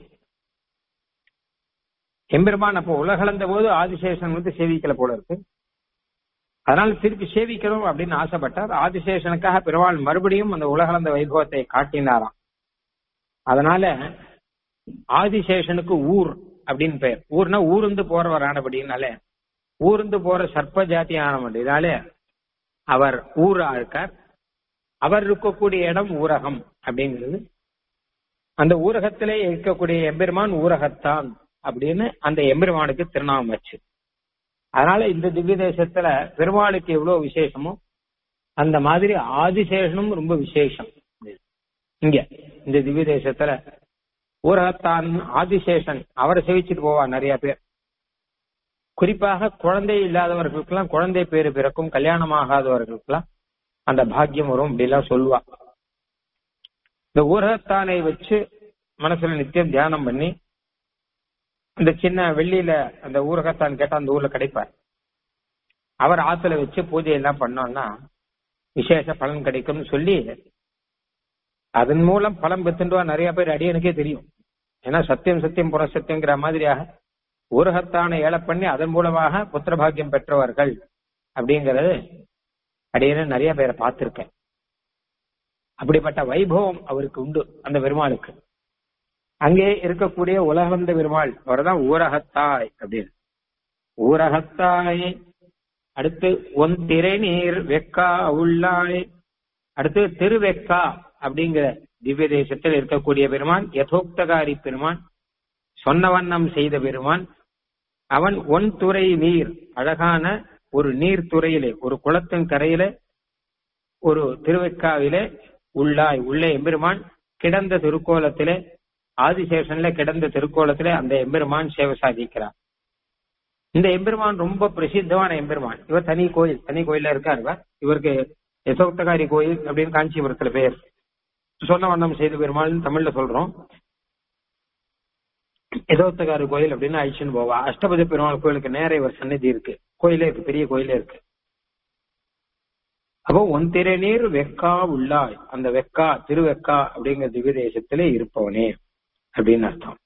எம்பெருமான் அப்போ உலகளந்த போது ஆதிசேஷன் வந்து சேவிக்கல போல இருக்கு அதனால திருப்பி சேவிக்கணும் அப்படின்னு ஆசைப்பட்டார் ஆதிசேஷனுக்காக பெருமாள் மறுபடியும் அந்த உலகளந்த வைபவத்தை காட்டினாராம் அதனால ஆதிசேஷனுக்கு ஊர் அப்படின்னு பெயர் ஊர்னா ஊருந்து போறவர் ஆனபடினால ஊர்ந்து போற சர்ப்ப ஜாதி ஆனபடினால அவர் ஊரா இருக்கார் அவர் இருக்கக்கூடிய இடம் ஊரகம் அப்படிங்கிறது அந்த ஊரகத்திலே இருக்கக்கூடிய எம்பெருமான் ஊரகத்தான் அப்படின்னு அந்த எம்பெருமானுக்கு திருநாமம் வச்சு அதனால இந்த திவ்ய தேசத்துல பெருமாளுக்கு எவ்வளவு விசேஷமோ அந்த மாதிரி ஆதிசேஷனும் ரொம்ப விசேஷம் இங்க இந்த திவ்ய தேசத்துல ஊரகத்தான் ஆதிசேஷன் அவரை சேவிச்சுட்டு போவா நிறைய பேர் குறிப்பாக குழந்தை இல்லாதவர்களுக்கெல்லாம் குழந்தை பேரு பிறக்கும் கல்யாணம் ஆகாதவர்களுக்கெல்லாம் அந்த பாக்கியம் வரும் இப்படிலாம் சொல்லுவா இந்த ஊரகத்தானை வச்சு மனசுல நித்தியம் தியானம் பண்ணி இந்த சின்ன வெள்ளியில அந்த ஊரகத்தான் கேட்டா அந்த ஊர்ல கிடைப்பார் அவர் ஆத்துல வச்சு பூஜை எல்லாம் பண்ணோம்னா விசேஷ பலன் கிடைக்கும்னு சொல்லி அதன் மூலம் பலம் பெற்றுவா நிறைய பேர் அடியனுக்கே தெரியும் ஏன்னா சத்தியம் சத்தியம் புற சத்தியங்கிற மாதிரியாக ஊரகத்தானை ஏழை பண்ணி அதன் மூலமாக புத்திர பாக்கியம் பெற்றவர்கள் அப்படிங்கறது அடியனு நிறைய பேரை பார்த்திருக்கேன் அப்படிப்பட்ட வைபவம் அவருக்கு உண்டு அந்த பெருமாளுக்கு அங்கே இருக்கக்கூடிய உலகந்த பெருமாள் அவர்தான் ஊரகத்தாய் அப்படின்னு ஊரகத்தாய் அடுத்து ஒன் திரைநீர் வெக்கா உள்ளாய் அடுத்து திருவெக்கா அப்படிங்கிற திவ்ய தேசத்தில் இருக்கக்கூடிய பெருமான் யதோக்தகாரி பெருமான் சொன்ன வண்ணம் செய்த பெருமான் அவன் ஒன் துறை நீர் அழகான ஒரு நீர் துறையிலே ஒரு குளத்தின் கரையில ஒரு திருவெக்காவிலே உள்ளாய் உள்ளே எம்பெருமான் கிடந்த திருக்கோலத்திலே ஆதிசேஷன்ல கிடந்த திருக்கோலத்திலே அந்த எம்பெருமான் சேவை சாதிக்கிறார் இந்த எம்பெருமான் ரொம்ப பிரசித்தமான எம்பெருமான் இவர் தனி கோயில் தனி கோயில்ல இருக்கார் இவர் இவருக்கு யசோக்தகாரி கோயில் அப்படின்னு காஞ்சிபுரத்துல பேர் சொன்ன வண்ணம் செய்த பெருமாள் தமிழ்ல சொல்றோம் யசோக்தகாரி கோயில் அப்படின்னு அழிச்சுன்னு போவா அஷ்டபதி பெருமாள் கோயிலுக்கு நேர இவர் சன்னதி இருக்கு கோயிலே இருக்கு பெரிய கோயிலே இருக்கு அப்போ ஒன் திரைநீர் வெக்கா உள்ளாய் அந்த வெக்கா திருவெக்கா அப்படிங்கிற திவ்ய தேசத்திலே இருப்பவனே அப்படின்னு அர்த்தம்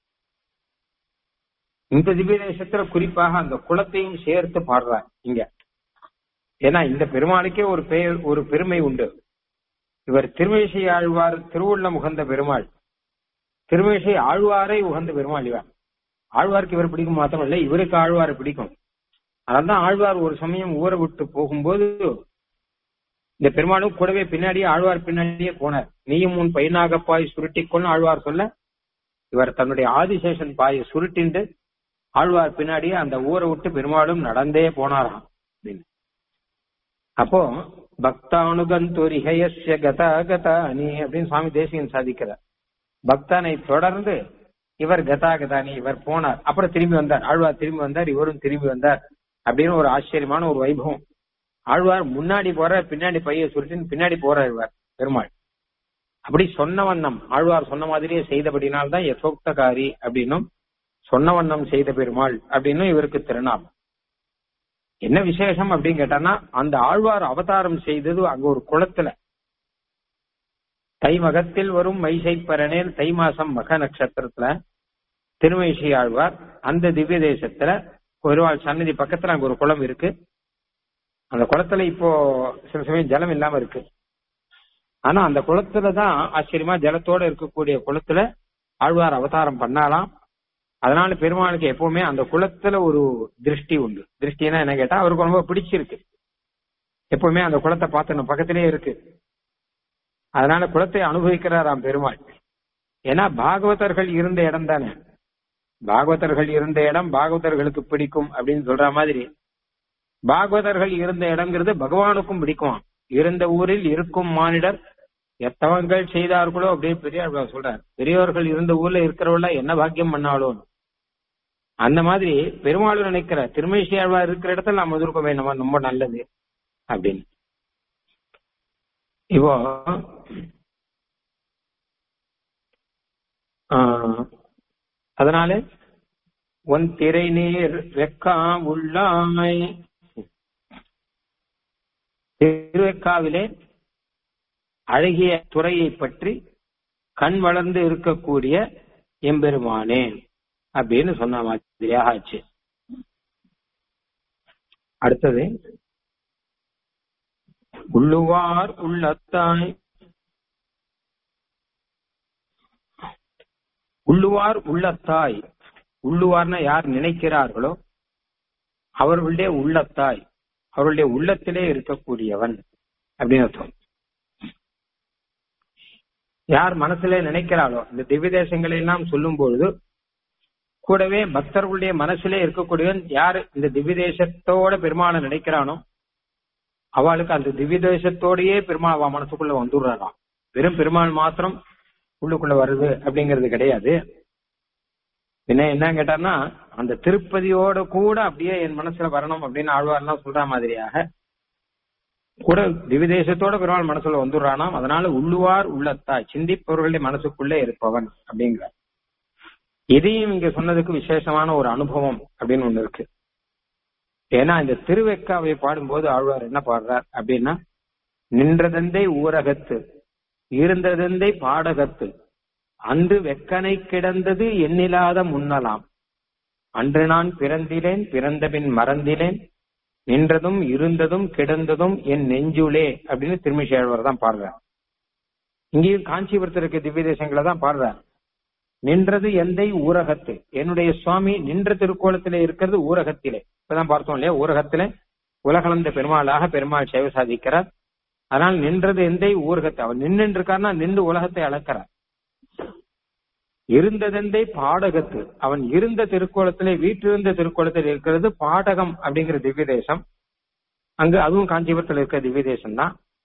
இந்த திவ்ய தேசத்துல குறிப்பாக அந்த குலத்தையும் சேர்த்து பாடுறார் இங்க ஏன்னா இந்த பெருமாளுக்கே ஒரு பெயர் ஒரு பெருமை உண்டு இவர் திருமேசை ஆழ்வார் திருவுள்ள முகந்த பெருமாள் திருமேசை ஆழ்வாரை உகந்த பெருமாள் இவர் ஆழ்வாருக்கு இவர் பிடிக்கும் மாத்திரம் இவருக்கு ஆழ்வாரை பிடிக்கும் அதனால்தான் ஆழ்வார் ஒரு சமயம் ஊரை விட்டு போகும்போது இந்த பெருமாளும் கூடவே பின்னாடியே ஆழ்வார் பின்னாடியே போனார் நீயும் உன் பையனாக பாய் சுருட்டிக்கொண்டு ஆழ்வார் சொல்ல இவர் தன்னுடைய ஆதிசேஷன் பாயை சுருட்டிண்டு ஆழ்வார் பின்னாடியே அந்த ஊரை விட்டு பெருமாளும் நடந்தே போனாராம் அப்படின்னு அப்போ பக்தானுகந்தொரிகயஸ்ய கதா கதா நீ அப்படின்னு சுவாமி தேசிகன் சாதிக்கிறார் பக்தனை தொடர்ந்து இவர் கதா கதானி இவர் போனார் அப்புறம் திரும்பி வந்தார் ஆழ்வார் திரும்பி வந்தார் இவரும் திரும்பி வந்தார் அப்படின்னு ஒரு ஆச்சரியமான ஒரு வைபவம் ஆழ்வார் முன்னாடி போற பின்னாடி பைய சுருட்டின்னு பின்னாடி போறார் இவர் பெருமாள் அப்படி சொன்ன வண்ணம் ஆழ்வார் சொன்ன மாதிரியே செய்தபடினால்தான் யசோக்தகாரி அப்படின்னும் சொன்ன வண்ணம் செய்த பெருமாள் அப்படின்னும் இவருக்கு திருநாள் என்ன விசேஷம் அப்படின்னு கேட்டான்னா அந்த ஆழ்வார் அவதாரம் செய்தது அங்க ஒரு குளத்துல தை மகத்தில் வரும் மைசை பரனேல் தை மாசம் மக நட்சத்திரத்துல திருமைசி ஆழ்வார் அந்த திவ்ய தேசத்துல ஒருவாள் சன்னதி பக்கத்துல அங்க ஒரு குளம் இருக்கு அந்த குளத்துல இப்போ சில சமயம் ஜலம் இல்லாம இருக்கு ஆனா அந்த குளத்துலதான் ஆச்சரியமா ஜலத்தோட இருக்கக்கூடிய குளத்துல ஆழ்வார் அவதாரம் பண்ணாலாம் அதனால பெருமாளுக்கு எப்பவுமே அந்த குளத்துல ஒரு திருஷ்டி உண்டு திருஷ்டினா என்ன கேட்டா அவருக்கு ரொம்ப பிடிச்சிருக்கு எப்பவுமே அந்த குளத்தை பார்த்து பக்கத்திலே இருக்கு அதனால குளத்தை அனுபவிக்கிறாராம் பெருமாள் ஏன்னா பாகவதர்கள் இருந்த இடம் தானே பாகவதர்கள் இருந்த இடம் பாகவதர்களுக்கு பிடிக்கும் அப்படின்னு சொல்ற மாதிரி பாகவதர்கள் இருந்த இடங்கிறது பகவானுக்கும் பிடிக்கும் இருந்த ஊரில் இருக்கும் மானிடர் எத்தவங்கள் செய்தார்களோ அப்படியே பெரியார் சொல்றார் பெரியவர்கள் இருந்த ஊர்ல இருக்கிறவள்ள என்ன பாக்கியம் பண்ணாலும் அந்த மாதிரி பெருமாள் நினைக்கிற திருமேசி ஆழ்வார் இருக்கிற இடத்துல நாம் எதிர்க்க வேணுமா ரொம்ப நல்லது அப்படின்னு இப்போ அதனால ஒன் திரை நீர் வெக்கா உள்ளாய் திருவெக்காவிலே அழகிய துறையை பற்றி கண் வளர்ந்து இருக்கக்கூடிய எம்பெருமானே அப்படின்னு சொன்ன மாதிரியாக ஆச்சு அடுத்தது உள்ளுவார் உள்ளத்தாய் உள்ளுவார் உள்ளத்தாய் உள்ளுவார்னா யார் நினைக்கிறார்களோ அவர்களுடைய உள்ளத்தாய் அவருடைய உள்ளத்திலே இருக்கக்கூடியவன் அப்படின்னு அர்த்தம் யார் மனசுல நினைக்கிறாளோ இந்த திவ்ய தேசங்களை எல்லாம் சொல்லும் பொழுது கூடவே பக்தர்களுடைய மனசுல இருக்கக்கூடியவன் யார் இந்த திவ்ய தேசத்தோட பெருமாளை நினைக்கிறானோ அவளுக்கு அந்த திவ்ய தேசத்தோடயே பெருமாள் அவ மனசுக்குள்ள வந்துடுறாராம் வெறும் பெருமாள் மாத்திரம் உள்ளுக்குள்ள வருது அப்படிங்கிறது கிடையாது என்ன என்ன கேட்டார்னா அந்த திருப்பதியோட கூட அப்படியே என் மனசுல வரணும் அப்படின்னு ஆழ்வார்லாம் சொல்ற மாதிரியாக கூட திவிதேசத்தோட பெருமாள் மனசுல வந்துடுறானாம் அதனால உள்ளுவார் உள்ளத்தாய் சிந்திப்பவர்களுடைய மனசுக்குள்ளே இருப்பவன் அப்படிங்கிறார் இதையும் இங்க சொன்னதுக்கு விசேஷமான ஒரு அனுபவம் அப்படின்னு ஒண்ணு இருக்கு ஏன்னா இந்த திருவெக்காவை பாடும்போது ஆழ்வார் என்ன பாடுறார் அப்படின்னா நின்றதந்தை ஊரகத்து இருந்ததந்தை பாடகத்து அன்று வெக்கனை கிடந்தது எண்ணிலாத முன்னலாம் அன்று நான் பிறந்திலேன் பிறந்தபின் மறந்திலேன் நின்றதும் இருந்ததும் கிடந்ததும் என் நெஞ்சுளே அப்படின்னு திருமிஷேழ்வர் தான் பாடுறார் இங்கேயும் காஞ்சிபுரத்தில் இருக்க திவ்ய தேசங்களை தான் பாடுறார் நின்றது எந்தை ஊரகத்து என்னுடைய சுவாமி நின்ற திருக்கோலத்திலே இருக்கிறது ஊரகத்திலே இப்பதான் பார்த்தோம் இல்லையா ஊரகத்திலே உலகளந்த பெருமாளாக பெருமாள் சேவை சாதிக்கிறார் அதனால் நின்றது எந்தை ஊரகத்தை அவர் நின்று இருக்காருன்னா நின்று உலகத்தை அளக்கிறார் இருந்ததெந்தை பாடகத்து அவன் இருந்த திருக்கோலத்திலே வீற்றிருந்த திருக்கோலத்தில் இருக்கிறது பாடகம் அப்படிங்கிற திவ்ய தேசம் அங்கு அதுவும் காஞ்சிபுரத்தில் இருக்கிற திவ்ய தேசம் தான்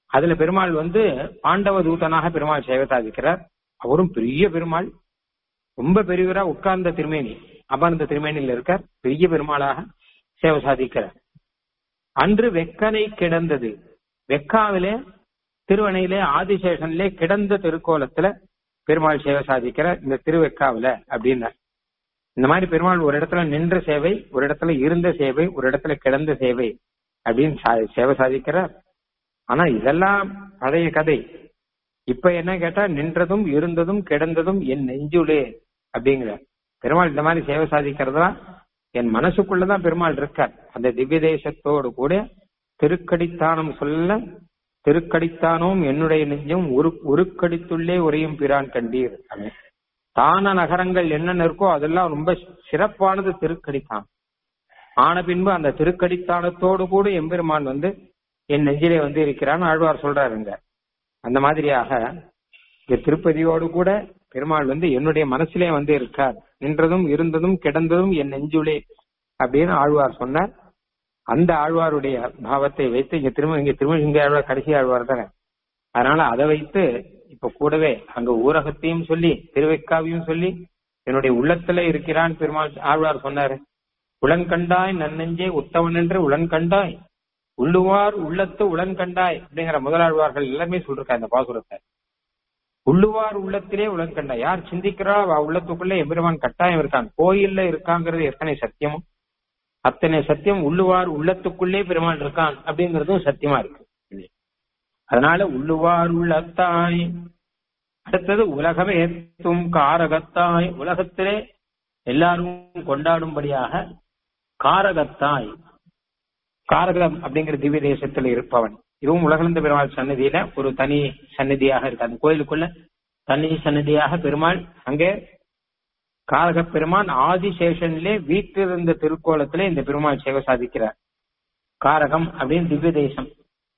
அதுல பெருமாள் வந்து பாண்டவ தூதனாக பெருமாள் சேவை சாதிக்கிறார் அவரும் பெரிய பெருமாள் ரொம்ப பெரியவரா உட்கார்ந்த திருமேனி அமர்ந்த திருமேனியில் இருக்கார் பெரிய பெருமாளாக சேவை சாதிக்கிறார் அன்று வெக்கனை கிடந்தது வெக்காவிலே திருவணையிலே ஆதிசேஷன்லே கிடந்த திருக்கோலத்துல பெருமாள் சேவை சாதிக்கிறார் இந்த திருவெக்காவில அப்படின்னார் இந்த மாதிரி பெருமாள் ஒரு இடத்துல நின்ற சேவை ஒரு இடத்துல இருந்த சேவை ஒரு இடத்துல கிடந்த சேவை அப்படின்னு சா- சேவை சாதிக்கிறார் ஆனா இதெல்லாம் பழைய கதை இப்ப என்ன கேட்டா நின்றதும் இருந்ததும் கிடந்ததும் என் நெஞ்சுலே அப்படிங்கிற பெருமாள் இந்த மாதிரி சேவை சாதிக்கிறதா என் மனசுக்குள்ளதான் பெருமாள் இருக்கார் அந்த திவ்ய தேசத்தோடு கூட திருக்கடித்தானம் சொல்ல திருக்கடித்தானோம் என்னுடைய நெஞ்சம் உரு உருக்கடித்துள்ளே உரையும் பிரான் கண்டீர் அப்படின்னு. தான நகரங்கள் என்னென்ன இருக்கோ அதெல்லாம் ரொம்ப சிறப்பானது திருக்கடித்தான் ஆன பின்பு அந்த திருக்கடித்தானத்தோடு கூட எம்பெருமான் வந்து என் நெஞ்சிலே வந்து இருக்கிறான்னு ஆழ்வார் சொல்றாருங்க அந்த மாதிரியாக இந்த திருப்பதியோடு கூட பெருமாள் வந்து என்னுடைய மனசிலே வந்து இருக்கார் நின்றதும் இருந்ததும் கிடந்ததும் என் நெஞ்சுளே அப்படின்னு ஆழ்வார் சொன்னார் அந்த ஆழ்வாருடைய பாவத்தை வைத்து இங்க திரும்ப இங்க திரும்ப இங்க ஆழ்வார் கடைசி ஆழ்வார் தானே அதனால அதை வைத்து இப்ப கூடவே அங்க ஊரகத்தையும் சொல்லி திருவைக்காவையும் சொல்லி என்னுடைய உள்ளத்துல இருக்கிறான் பெருமாள் ஆழ்வார் சொன்னாரு உளன்கண்டாய் நன்னெஞ்சே உத்தவன் என்று உளன்கண்டாய் உள்ளுவார் உள்ளத்து உளன்கண்டாய் அப்படிங்கிற முதலாழ்வார்கள் எல்லாமே சொல்லிருக்கா இந்த பாசுரத்தை உள்ளுவார் உள்ளத்திலே உளன்கண்டாய் யார் சிந்திக்கிறா அவ உள்ளத்துக்குள்ள எம்பெருமான் கட்டாயம் இருக்கான் கோயில்ல இருக்காங்கிறது எத்தனை சத்தியமும் அத்தனை சத்தியம் உள்ளுவார் உள்ளத்துக்குள்ளே பெருமாள் இருக்கான் அப்படிங்கறதும் சத்தியமா இருக்கு அதனால உள்ளுவார் உள்ளத்தாய் அடுத்தது உலகமே ஏத்தும் காரகத்தாய் உலகத்திலே எல்லாரும் கொண்டாடும்படியாக காரகத்தாய் காரகம் அப்படிங்கிற திவ்ய தேசத்துல இருப்பவன் இதுவும் உலகளந்த பெருமாள் சன்னதியில ஒரு தனி சன்னதியாக இருக்கு அந்த கோயிலுக்குள்ள தனி சன்னதியாக பெருமாள் அங்கே காரக பெருமான் ஆதிசேஷனிலே வீற்றிருந்த திருக்கோலத்திலே இந்த பெருமாள் சேவை சாதிக்கிறார் காரகம் அப்படின்னு திவ்ய தேசம்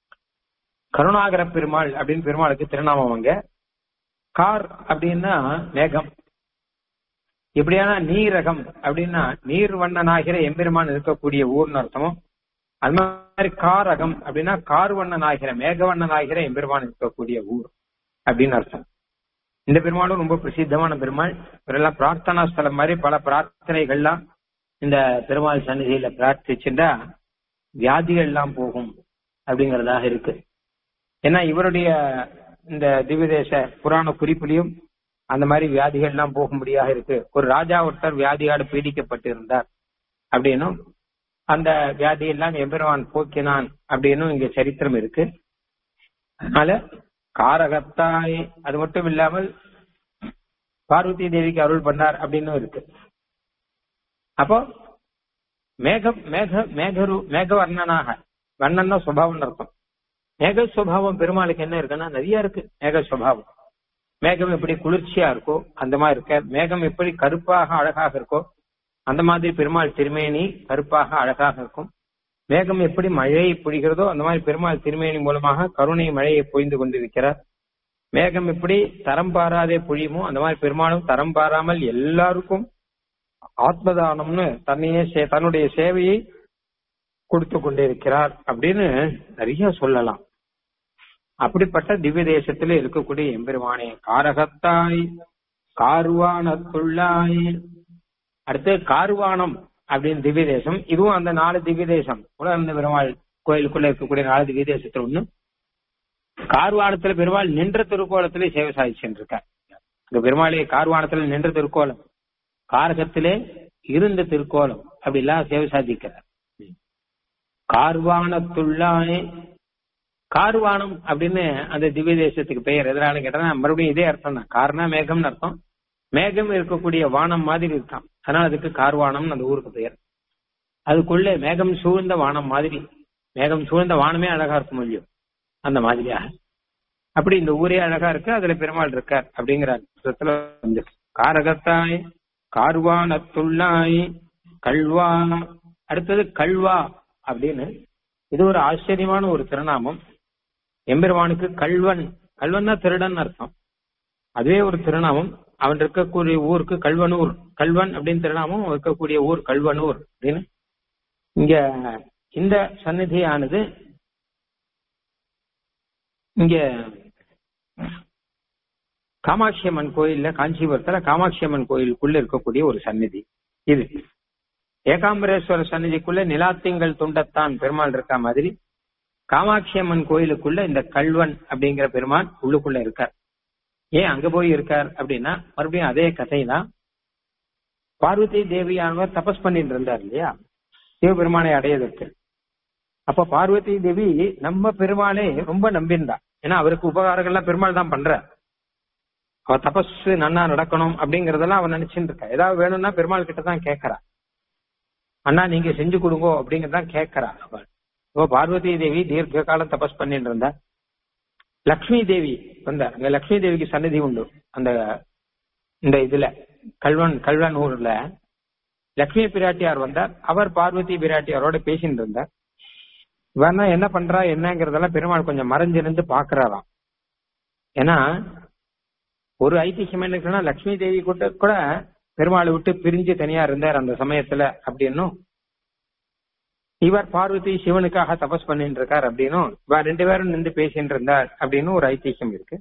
கருணாகர பெருமாள் அப்படின்னு பெருமாளுக்கு திருநாமம் அங்க கார் அப்படின்னா மேகம் இப்படியான நீரகம் அப்படின்னா நீர் வண்ணனாகிற எம்பெருமான் இருக்கக்கூடிய ஊர்னு அர்த்தமும் அது மாதிரி காரகம் அப்படின்னா கார் வண்ணனாகிற மேகவண்ணனாகிற எம்பெருமான் இருக்கக்கூடிய ஊர் அப்படின்னு அர்த்தம் இந்த பெருமாளும் ரொம்ப பிரசித்தமான பெருமாள் இவரெல்லாம் பிரார்த்தனா ஸ்தலம் மாதிரி பல பிரார்த்தனைகள்லாம் இந்த பெருமாள் சந்நிதியில பிரார்த்திச்சுட்டா வியாதிகள் எல்லாம் போகும் அப்படிங்கறதாக இருக்கு ஏன்னா இவருடைய இந்த திவ்யதேச புராண குறிப்பிலையும் அந்த மாதிரி வியாதிகள் எல்லாம் போகும்படியாக இருக்கு ஒரு ராஜா ஒருத்தர் வியாதியாடு பீடிக்கப்பட்டு இருந்தார் அப்படின்னும் அந்த வியாதி எல்லாம் எம்பெருமான் போக்கினான் அப்படின்னும் இங்க சரித்திரம் இருக்கு அதனால காரகத்தாய் அது மட்டும் இல்லாமல் பார்வதி தேவிக்கு அருள் பண்ணார் அப்படின்னு இருக்கு அப்போ மேகம் மேக மேகரு மேக வர்ணனாக வர்ணன்னா சுபாவம் அர்த்தம் மேக சுபாவம் பெருமாளுக்கு என்ன இருக்குன்னா நிறைய இருக்கு மேக சுபாவம் மேகம் எப்படி குளிர்ச்சியா இருக்கோ அந்த மாதிரி இருக்க மேகம் எப்படி கருப்பாக அழகாக இருக்கோ அந்த மாதிரி பெருமாள் திருமேனி கருப்பாக அழகாக இருக்கும் மேகம் எப்படி மழையை பொழிகிறதோ அந்த மாதிரி பெருமாள் திருமேனி மூலமாக கருணை மழையை பொழிந்து கொண்டிருக்கிறார் மேகம் எப்படி தரம் பாராதே பொழியுமோ அந்த மாதிரி பெருமாளும் தரம் பாராமல் எல்லாருக்கும் ஆத்மதானம்னு தன்னையே சே- தன்னுடைய சேவையை கொடுத்து கொண்டிருக்கிறார் அப்படின்னு நிறைய சொல்லலாம் அப்படிப்பட்ட திவ்ய தேசத்துல இருக்கக்கூடிய எம்பெருமானே காரகத்தாய் கார்வானத்துள்ளாய் அடுத்து கார்வானம் அப்படின்னு திவ்ய தேசம் இதுவும் அந்த நாலு திவ்ய தேசம் உலகந்த பெருமாள் கோயிலுக்குள்ள இருக்கக்கூடிய நாலு திவ்ய தேசத்துல ஒண்ணு கார்வானத்துல பெருமாள் நின்ற திருக்கோலத்திலே சேவை சாதிச்சுட்டு இருக்கார் இங்க பெருமாளே கார்வானத்துல நின்ற திருக்கோலம் காரகத்திலே இருந்த திருக்கோலம் அப்படி எல்லாம் சேவை சாதிக்கிறார் கார்வானத்துள்ளாய் கார்வானம் அப்படின்னு அந்த திவ்ய தேசத்துக்கு பெயர் எதனால கேட்டா மறுபடியும் இதே அர்த்தம் தான் கார்னா மேகம்னு அர்த்தம் மேகம் இருக்கக்கூடிய வானம் மாதிரி இருக்கான் அதனால அதுக்கு கார்வானம் அந்த ஊருக்கு பெயர் அதுக்குள்ள மேகம் சூழ்ந்த வானம் மாதிரி மேகம் சூழ்ந்த வானமே அழகா இருக்கும் இல்லையோ அந்த மாதிரியாக அப்படி இந்த ஊரே அழகா இருக்கு அதுல பெருமாள் இருக்கார் அப்படிங்கிற அர்த்தத்துல வந்து காரகத்தாய் கார்வானத்துள்ளாய் கல்வா அடுத்தது கல்வா அப்படின்னு இது ஒரு ஆச்சரியமான ஒரு திருநாமம் எம்பெருமானுக்கு கல்வன் கல்வன்னா திருடன் அர்த்தம் அதுவே ஒரு திருநாமம் அவன் இருக்கக்கூடிய ஊருக்கு கல்வனூர் கல்வன் அப்படின்னு திருநாமம் இருக்கக்கூடிய ஊர் கல்வனூர் அப்படின்னு இங்க இந்த சந்நிதியானது இங்க காமாட்சி அம்மன் கோயில்ல காஞ்சிபுரத்துல காமாட்சி அம்மன் கோயிலுக்குள்ள இருக்கக்கூடிய ஒரு சந்நிதி இது ஏகாம்பரேஸ்வரர் சந்நிதிக்குள்ள நிலாத்திங்கள் துண்டத்தான் பெருமாள் இருக்க மாதிரி காமாட்சி அம்மன் கோயிலுக்குள்ள இந்த கல்வன் அப்படிங்கிற பெருமாள் உள்ளுக்குள்ள இருக்கார் ஏன் அங்க போய் இருக்கார் அப்படின்னா மறுபடியும் அதே கதை தான் பார்வதி தேவியானவர் தபஸ் பண்ணிட்டு இருந்தார் இல்லையா சிவபெருமானை அடையதற்கு அப்ப பார்வதி தேவி நம்ம பெருமாளே ரொம்ப நம்பியிருந்தா ஏன்னா அவருக்கு உபகாரங்கள்லாம் பெருமாள் தான் பண்ற அவ தபஸ் நன்னா நடக்கணும் அப்படிங்கறதெல்லாம் அவன் நினைச்சுட்டு இருக்கா ஏதாவது வேணும்னா பெருமாள் கிட்ட தான் கேட்கறா அண்ணா நீங்க செஞ்சு கொடுங்கோ அப்படிங்கறதான் கேட்கறா அவள் இப்போ பார்வதி தேவி தீர்க்க காலம் தபஸ் பண்ணிட்டு இருந்தா லக்ஷ்மி தேவி வந்தார் அங்க லக்ஷ்மி தேவிக்கு சன்னதி உண்டு அந்த இந்த இதுல கல்வன் கல்வன் ஊர்ல லக்ஷ்மி பிராட்டியார் வந்தார் அவர் பார்வதி பிராட்டியாரோட பேசிட்டு இருந்தார் இவர்னா என்ன பண்றா என்னங்கிறதெல்லாம் பெருமாள் கொஞ்சம் மறைஞ்சிருந்து பாக்குறாராம் ஏன்னா ஒரு ஐதிஹ்யம் என்ன இருக்குன்னா லக்ஷ்மி தேவி கூட கூட பெருமாளை விட்டு பிரிஞ்சு தனியா இருந்தார் அந்த சமயத்துல அப்படின்னும் இவர் பார்வதி சிவனுக்காக தபஸ் பண்ணிட்டு இருக்கார் அப்படின்னும் இவர் ரெண்டு பேரும் நின்று பேசிட்டு இருந்தார் அப்படின்னு ஒரு ஐதிஹ்யம் இருக்கு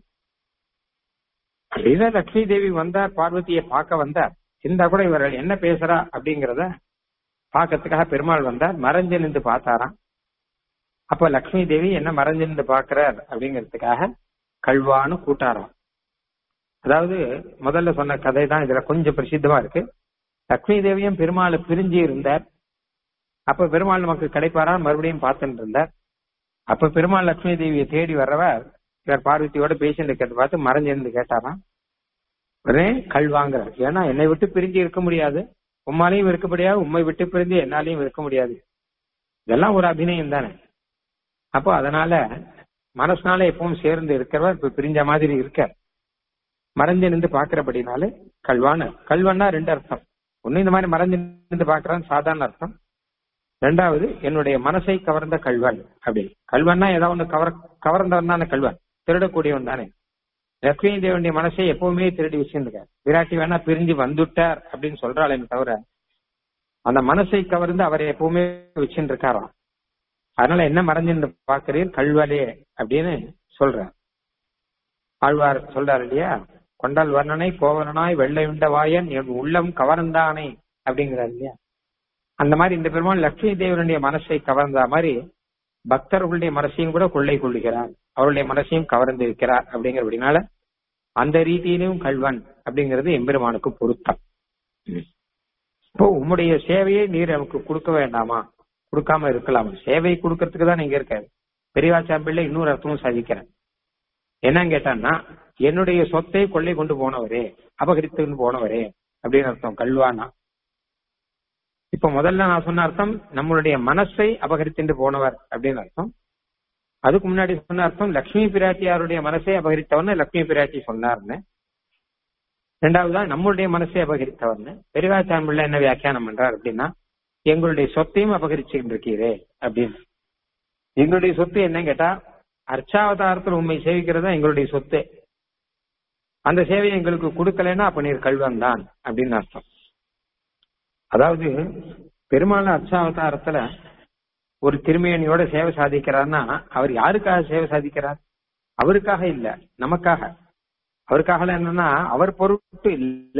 அப்படிதான் லக்ஷ்மி தேவி வந்தார் பார்வதியை பார்க்க வந்தார் இருந்தா கூட இவர் என்ன பேசுறா அப்படிங்கறத பார்க்கறதுக்காக பெருமாள் வந்தார் மறைஞ்சு நின்று பார்த்தாராம் அப்ப லக்ஷ்மி தேவி என்ன மறைஞ்சு நின்று பாக்குறார் அப்படிங்கிறதுக்காக கல்வான்னு கூட்டாராம் அதாவது முதல்ல சொன்ன கதை தான் இதுல கொஞ்சம் பிரசித்தமா இருக்கு லக்ஷ்மி தேவியும் பெருமாளை பிரிஞ்சு இருந்தார் அப்ப பெருமாள் நமக்கு கிடைப்பாரா மறுபடியும் பார்த்துட்டு இருந்தார் அப்ப பெருமாள் லக்ஷ்மி தேவியை தேடி வர்றவர் இவர் பார்வதியோட பேசிட்டு இருக்கிறத பார்த்து மறைஞ்சிருந்து கேட்டாராம் உடனே கல்வாங்கிறார் ஏன்னா என்னை விட்டு பிரிஞ்சு இருக்க முடியாது உம்மாலையும் இருக்க முடியாது உண்மை விட்டு பிரிஞ்சு என்னாலையும் இருக்க முடியாது இதெல்லாம் ஒரு அபிநயம் தானே அப்போ அதனால மனசுனால எப்பவும் சேர்ந்து இருக்கிறவர் இப்ப பிரிஞ்ச மாதிரி இருக்கார் மறைஞ்சு நின்று பாக்குறபடினால கல்வான கல்வன்னா ரெண்டு அர்த்தம் ஒண்ணு இந்த மாதிரி மறைஞ்சு நின்று பாக்குறான்னு சாதாரண அர்த்தம் ரெண்டாவது என்னுடைய மனசை கவர்ந்த கல்வன் அப்படி கல்வன்னா ஏதாவது ஒண்ணு கவர் கவர்ந்தவன் தானே கல்வன் திருடக்கூடியவன் தானே லக்ஷ்மி தேவனுடைய மனசை எப்பவுமே திருடி வச்சிருக்கார் விராட்டி வேணா பிரிஞ்சு வந்துட்டார் அப்படின்னு சொல்றாளே தவிர அந்த மனசை கவர்ந்து அவரை எப்பவுமே வச்சுட்டு இருக்காராம் அதனால என்ன மறைஞ்சுன்னு பாக்குறீர் கல்வலே அப்படின்னு சொல்றார் ஆழ்வார் சொல்றாரு இல்லையா கொண்டால் வர்ணனை கோவலனாய் வெள்ளை உண்ட வாயன் என் உள்ளம் கவர்ந்தானே அப்படிங்கிறார் இல்லையா அந்த மாதிரி இந்த பெருமாள் லட்சுமி தேவனுடைய மனசை கவர்ந்த மாதிரி பக்தர்களுடைய மனசையும் கூட கொள்ளை கொள்ளுகிறார் அவருடைய மனசையும் கவர்ந்து இருக்கிறார் அப்படிங்கிறபடினால அந்த ரீதியிலும் கல்வன் அப்படிங்கிறது எம்பெருமானுக்கு பொருத்தம் இப்போ உம்முடைய சேவையை நீர் நமக்கு கொடுக்க வேண்டாமா கொடுக்காம இருக்கலாம் சேவை கொடுக்கறதுக்கு தான் நீங்க இருக்காரு பெரியவாச்சாம்பிள்ள இன்னொரு அர்த்தமும் சாதிக்கிறேன் என்னன்னு கேட்டான்னா என்னுடைய சொத்தை கொள்ளை கொண்டு போனவரே அபகரித்து போனவரே அப்படின்னு அர்த்தம் கல்வானா இப்ப முதல்ல நான் சொன்ன அர்த்தம் நம்மளுடைய மனசை அபகரித்துட்டு போனவர் அப்படின்னு அர்த்தம் அதுக்கு முன்னாடி சொன்ன அர்த்தம் லக்ஷ்மி பிராட்டியாருடைய மனசை அபகரித்தவர்னு லக்ஷ்மி பிராட்டி சொன்னார்னு ரெண்டாவதுதான் நம்மளுடைய மனசை அபகரித்தவர்னு பெரியவாச்சாம்பிள்ள என்ன வியாக்கியானம் பண்றார் அப்படின்னா எங்களுடைய சொத்தையும் அபகரிச்சுட்டு இருக்கீரே அப்படின்னு எங்களுடைய சொத்து என்னன்னு கேட்டா அர்ச்சாவதாரத்தில் உண்மை சேவிக்கிறது தான் எங்களுடைய சொத்து அந்த சேவையை எங்களுக்கு கொடுக்கலன்னா அப்ப நீர் கல்வன் தான் அப்படின்னு அர்த்தம் அதாவது பெருமாள் அர்ச்சாவதாரத்துல ஒரு திருமேனியோட சேவை சாதிக்கிறார்னா அவர் யாருக்காக சேவை சாதிக்கிறார் அவருக்காக இல்ல நமக்காக அவருக்காக என்னன்னா அவர் பொருட்டு இல்ல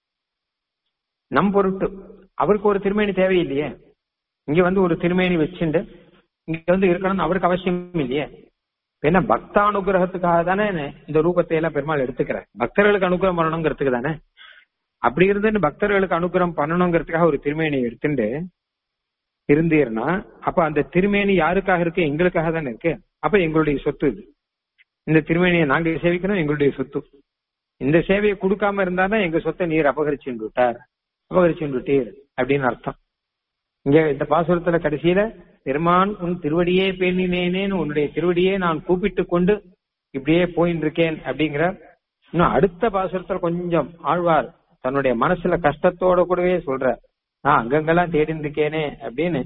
நம் பொருட்டு அவருக்கு ஒரு திருமேனி தேவையில்லையே இங்க வந்து ஒரு திருமேனி வச்சுண்டு இங்க வந்து இருக்கணும்னு அவருக்கு அவசியம் இல்லையே என்ன பக்தானுகிரகத்துக்காக தானே இந்த ரூபத்தை எல்லாம் பெருமாள் எடுத்துக்கிறார் பக்தர்களுக்கு அனுகிரகம் பண்ணணுங்கிறதுக்கு தானே அப்படி இருந்து பக்தர்களுக்கு அனுகிரகம் பண்ணணுங்கிறதுக்காக ஒரு திருமேனி எடுத்துட்டு இருந்தீர்னா அப்ப அந்த திருமேனி யாருக்காக இருக்கு எங்களுக்காக தானே இருக்கு அப்ப எங்களுடைய சொத்து இது இந்த திருமேனியை நாங்க சேவிக்கணும் எங்களுடைய சொத்து இந்த சேவையை கொடுக்காம இருந்தாதான் எங்க சொத்தை நீர் அபகரிச்சு விட்டார் அபகரிச்சு விட்டீர் அப்படின்னு அர்த்தம் இங்க இந்த பாசுரத்துல கடைசியில பெருமான் உன் திருவடியே பேணினேனேன்னு உன்னுடைய திருவடியே நான் கூப்பிட்டு கொண்டு இப்படியே போயின்னு இருக்கேன் அப்படிங்கிற இன்னும் அடுத்த பாசுரத்துல கொஞ்சம் ஆழ்வார் தன்னுடைய மனசுல கஷ்டத்தோட கூடவே சொல்ற நான் அங்கங்கெல்லாம் தேடின்னு இருக்கேனே அப்படின்னு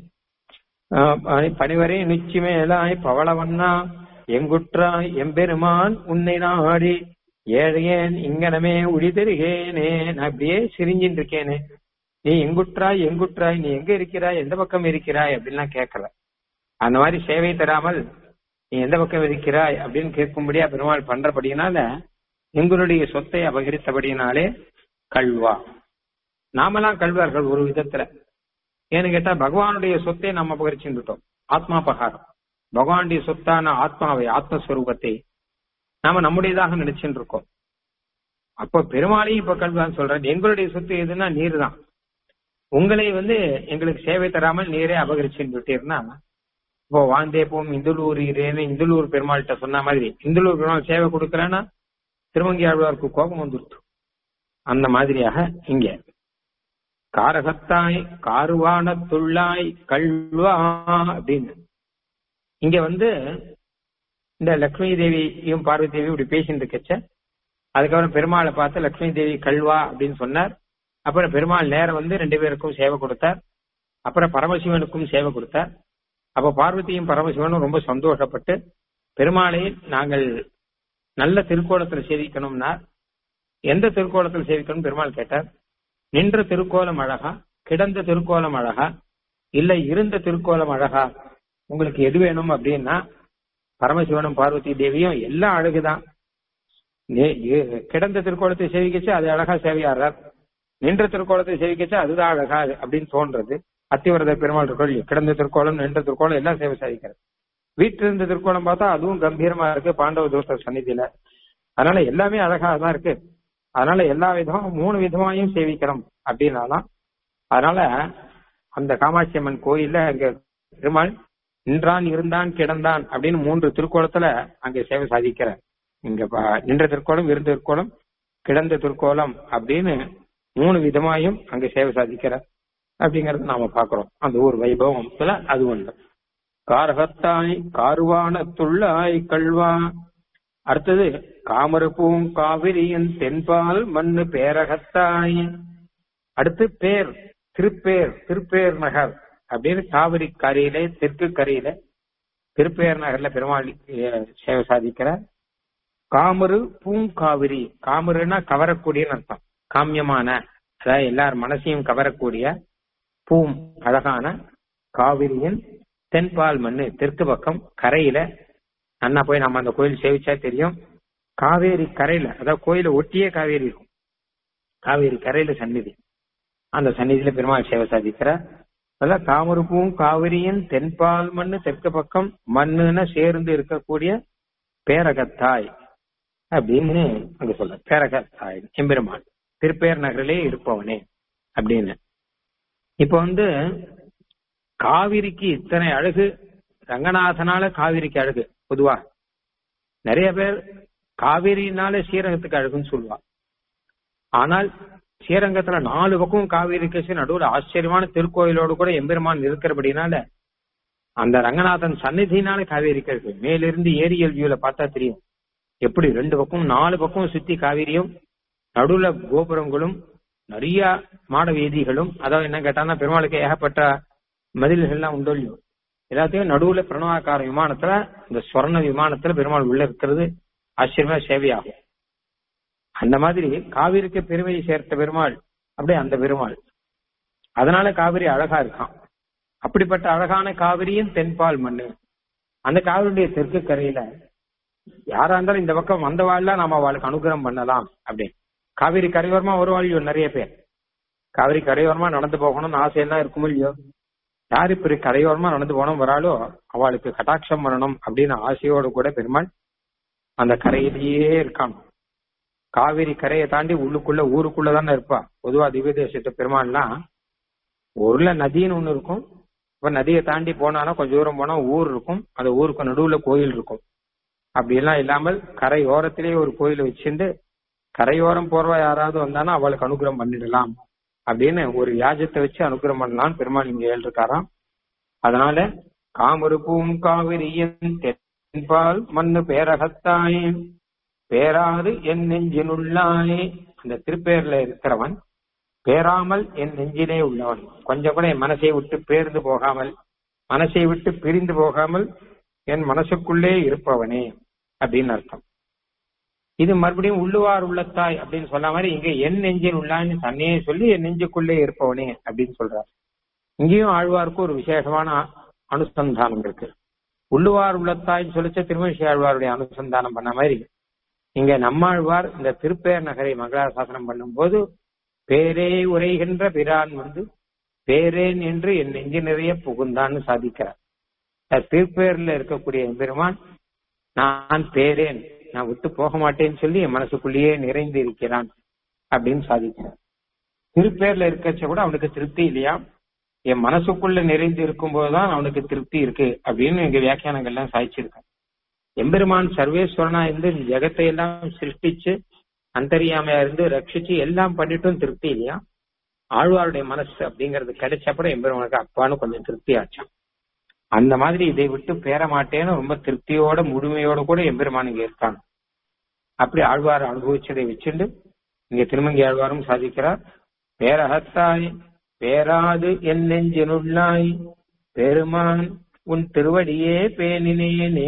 பணிவரே நிச்சயமேலாய் பவளவண்ணா எங்குற்றாய் எம்பெருமான் உன்னை நாடி ஏழையேன் இங்கனமே உடி தருகேனே நான் அப்படியே சிரிஞ்சின்னு இருக்கேனே நீ எங்குற்றாய் எங்குற்றாய் நீ எங்க இருக்கிறாய் எந்த பக்கம் இருக்கிறாய் அப்படின்லாம் கேட்கல அந்த மாதிரி சேவை தராமல் நீ எந்த பக்கம் இருக்கிறாய் அப்படின்னு கேட்கும்படியா பெருமாள் பண்றபடியினால எங்களுடைய சொத்தை அபகரித்தபடியினாலே கல்வா நாமெல்லாம் கல்வார்கள் ஒரு விதத்துல ஏன்னு கேட்டா பகவானுடைய சொத்தை நம்ம அபகரிச்சுட்டோம் ஆத்மாபகாரம் பகவானுடைய சொத்தான ஆத்மாவை ஆத்மஸ்வரூபத்தை நாம நம்முடையதாக நினைச்சுட்டு இருக்கோம் அப்போ பெருமாளையும் இப்ப கல்வான்னு சொல்றேன் எங்களுடைய சொத்து எதுன்னா நீர் தான் உங்களை வந்து எங்களுக்கு சேவை தராமல் நீரே அபகரிச்சுன்னு விட்டீர்னா இப்போ வாந்தே போம் இந்துலூர் இரேன்னு இந்துலூர் பெருமாள்கிட்ட சொன்ன மாதிரி இந்துலூர் பெருமாள் சேவை கொடுக்கறேன்னா திருமங்கி ஆழ்வாருக்கு கோபம் வந்துருத்து அந்த மாதிரியாக இங்க காரகத்தாய் காருவான துள்ளாய் கல்வா அப்படின்னு இங்க வந்து இந்த லக்ஷ்மி தேவியும் பார்வதி தேவியும் இப்படி பேசிட்டு இருக்கச்ச அதுக்கப்புறம் பெருமாளை பார்த்து லக்ஷ்மி தேவி கல்வா அப்படின்னு சொன்னார் அப்புறம் பெருமாள் நேரம் வந்து ரெண்டு பேருக்கும் சேவை கொடுத்தார் அப்புறம் பரமசிவனுக்கும் சேவை கொடுத்தார் அப்ப பார்வதியும் பரமசிவனும் ரொம்ப சந்தோஷப்பட்டு பெருமாளை நாங்கள் நல்ல திருக்கோலத்துல சேவிக்கணும்னா எந்த திருக்கோலத்தில் சேவிக்கணும் பெருமாள் கேட்டார் நின்ற திருக்கோலம் அழகா கிடந்த திருக்கோலம் அழகா இல்ல இருந்த திருக்கோலம் அழகா உங்களுக்கு எது வேணும் அப்படின்னா பரமசிவனும் பார்வதி தேவியும் எல்லாம் அழகுதான் கிடந்த திருக்கோலத்தை சேவிக்கச்சு அது அழகா சேவையாடுறார் நின்ற திருக்கோலத்தை சேவிக்கச்சு அதுதான் அழகா அப்படின்னு தோன்றது அத்திவரத பெருமாள் இருக்கோம் கிடந்த திருக்கோலம் நின்ற திருக்கோலம் எல்லாம் சேவை சாதிக்கிறது வீட்டில் இருந்த திருக்கோலம் பார்த்தா அதுவும் கம்பீரமா இருக்கு பாண்டவ தோஸ்தர் சன்னிதியில அதனால எல்லாமே அழகா தான் இருக்கு அதனால எல்லா விதமும் மூணு விதமாயும் சேவிக்கிறோம் அப்படின்னாலாம் அதனால அந்த காமாட்சி அம்மன் கோயில்ல அங்க பெருமாள் நின்றான் இருந்தான் கிடந்தான் அப்படின்னு மூன்று திருக்கோலத்துல அங்க சேவை சாதிக்கிற இங்க நின்ற திருக்கோலம் இருந்த திருக்கோலம் கிடந்த திருக்கோலம் அப்படின்னு மூணு விதமாயும் அங்க சேவை சாதிக்கிற அப்படிங்கறத நாம பாக்குறோம் அந்த ஊர் வைபவத்துல அது ஒன்று காரகத்தாய் கார்வான துள்ளாய் கல்வா அடுத்தது காமரப்பூம் காவிரியின் தென்பால் மண்ணு பேரகத்தாய் அடுத்து பேர் திருப்பேர் திருப்பேர் நகர் அப்படின்னு காவிரி கரையில தெற்கு கரையில திருப்பேர் நகர்ல பெருமாள் சேவை சாதிக்கிறார் காமரு பூங்காவிரி காமருன்னா கவரக்கூடியன்னு அர்த்தம் காமியமான அதாவது எல்லார் மனசையும் கவரக்கூடிய பூம் அழகான காவிரியின் தென்பால் மண்ணு தெற்கு பக்கம் கரையில அண்ணா போய் நம்ம அந்த கோயில் சேவிச்சா தெரியும் காவேரி கரையில அதாவது கோயில ஒட்டியே காவேரி இருக்கும் காவேரி கரையில சந்நிதி அந்த சந்நிதியில பெருமாள் சேவை சாதிக்கிறார் அதான் தாமரப்பூம் காவிரியின் தென்பால் மண்ணு தெற்கு பக்கம் மண்ணுன்னு சேர்ந்து இருக்கக்கூடிய பேரகத்தாய் அப்படின்னு அங்க சொல்ற பேரகத்தாய் எம்பெருமான் திருப்பேர் நகரிலே இருப்பவனே அப்படின்னு இப்ப வந்து காவிரிக்கு இத்தனை அழகு ரங்கநாதனால காவிரிக்கு அழகு பொதுவா நிறைய பேர் காவிரினால ஸ்ரீரங்கத்துக்கு அழகுன்னு சொல்லுவா ஆனால் ஸ்ரீரங்கத்துல நாலு பக்கம் காவிரி கட்சி நடுவுல ஆச்சரியமான திருக்கோயிலோடு கூட எம்பெருமான் இருக்கிறபடினால அந்த ரங்கநாதன் சந்நிதினால காவேரி இருக்கு மேலிருந்து ஏரியல் வியூல பார்த்தா தெரியும் எப்படி ரெண்டு பக்கம் நாலு பக்கம் சுத்தி காவிரியும் நடுவுல கோபுரங்களும் நிறைய மாட வீதிகளும் அதாவது என்ன கேட்டான்னா பெருமாளுக்கு ஏகப்பட்ட மதில்கள்லாம் உண்டோ இல்லையோ எல்லாத்தையும் நடுவுல பிரணவாக்கார விமானத்துல இந்த சொர்ண விமானத்துல பெருமாள் உள்ள இருக்கிறது ஆச்சரியமா சேவையாகும் அந்த மாதிரி காவிரிக்கு பெருமையை சேர்த்த பெருமாள் அப்படியே அந்த பெருமாள் அதனால காவிரி அழகா இருக்கான் அப்படிப்பட்ட அழகான காவிரியின் தென்பால் மண்ணு அந்த காவிரியுடைய தெற்கு கரையில யாரா இருந்தாலும் இந்த பக்கம் வந்த வாழ்ல நாம அவளுக்கு அனுகிரகம் பண்ணலாம் அப்படின்னு காவிரி கரையோரமா ஒரு வாழ் நிறைய பேர் காவிரி கரையோரமா நடந்து போகணும்னு ஆசையெல்லாம் இருக்குமோ இல்லையோ யார் இப்படி கரையோரமா நடந்து போனோம் வராளோ அவளுக்கு கட்டாட்சம் பண்ணணும் அப்படின்னு ஆசையோடு கூட பெருமாள் அந்த கரையிலேயே இருக்கான் காவிரி கரையை தாண்டி உள்ளுக்குள்ள ஊருக்குள்ள தானே இருப்பா பொதுவா திவ்ய தேசத்து பெருமாள்லாம் ஊர்ல நதின்னு ஒண்ணு இருக்கும் இப்ப நதியை தாண்டி போனாலும் கொஞ்சம் தூரம் போனா ஊர் இருக்கும் அந்த ஊருக்கு நடுவுல கோயில் இருக்கும் அப்படி எல்லாம் இல்லாமல் கரை ஓரத்திலேயே ஒரு கோயில் வச்சிருந்து கரையோரம் போறவா யாராவது வந்தானா அவளுக்கு அனுகிரகம் பண்ணிடலாம் அப்படின்னு ஒரு யாஜத்தை வச்சு அனுகிரகம் பண்ணலாம்னு பெருமாள் இங்க இருக்காராம் அதனால காமருப்பும் காவிரியின் தென்பால் மண்ணு பேரகத்தாய் பேராது என் நெஞ்சினுள்ளாயே அந்த திருப்பேர்ல இருக்கிறவன் பேராமல் என் நெஞ்சிலே உள்ளவன் கொஞ்சம் கூட என் மனசை விட்டு பேர்ந்து போகாமல் மனசை விட்டு பிரிந்து போகாமல் என் மனசுக்குள்ளே இருப்பவனே அப்படின்னு அர்த்தம் இது மறுபடியும் உள்ளுவார் உள்ளத்தாய் அப்படின்னு சொன்ன மாதிரி இங்க என் நெஞ்சில் உள்ளான்னு தன்னையே சொல்லி என் நெஞ்சுக்குள்ளே இருப்பவனே அப்படின்னு சொல்றார் இங்கேயும் ஆழ்வாருக்கு ஒரு விசேஷமான அனுசந்தானம் இருக்கு உள்ளுவார் உள்ளத்தாய் சொல்லிச்ச திருமணிஷி ஆழ்வாருடைய அனுசந்தானம் பண்ண மாதிரி இங்க நம்மாழ்வார் இந்த திருப்பேர் நகரை மங்களாசாசனம் பண்ணும்போது பேரே உரைகின்ற பிரான் வந்து பேரேன் என்று என் நெஞ்சு நிறைய புகுந்தான்னு சாதிக்கிறார் திருப்பேர்ல இருக்கக்கூடிய எம்பெருமான் நான் பேரேன் நான் விட்டு போக மாட்டேன்னு சொல்லி என் மனசுக்குள்ளேயே நிறைந்து இருக்கிறான் அப்படின்னு சாதிக்கிறார் திருப்பேர்ல இருக்கச்ச கூட அவனுக்கு திருப்தி இல்லையா என் மனசுக்குள்ள நிறைந்து இருக்கும் போதுதான் அவனுக்கு திருப்தி இருக்கு அப்படின்னு எங்க வியாக்கியானங்கள்லாம் சாய்ச்சிருக்கேன் எம்பெருமான் சர்வேஸ்வரனா இருந்து இந்த ஜெகத்தை எல்லாம் சிருஷ்டிச்சு அந்தரியாமையா இருந்து ரட்சிச்சு எல்லாம் பண்ணிட்டும் திருப்தி இல்லையா ஆழ்வாருடைய மனசு அப்படிங்கிறது கிடைச்சப்பறம் எம்பெருமானுக்கு அப்பான்னு கொஞ்சம் திருப்தி ஆச்சான் அந்த மாதிரி இதை விட்டு பேர மாட்டேன்னு ரொம்ப திருப்தியோட முழுமையோட கூட எம்பெருமான் இங்க இருக்காங்க அப்படி ஆழ்வார் அனுபவிச்சதை வச்சுண்டு இங்க திருமங்கி ஆழ்வாரும் சாதிக்கிறார் பேரகத்தாய் பேராது என் நெஞ்சினுள்ளாய் பெருமான் உன் திருவடியே பேணினேனே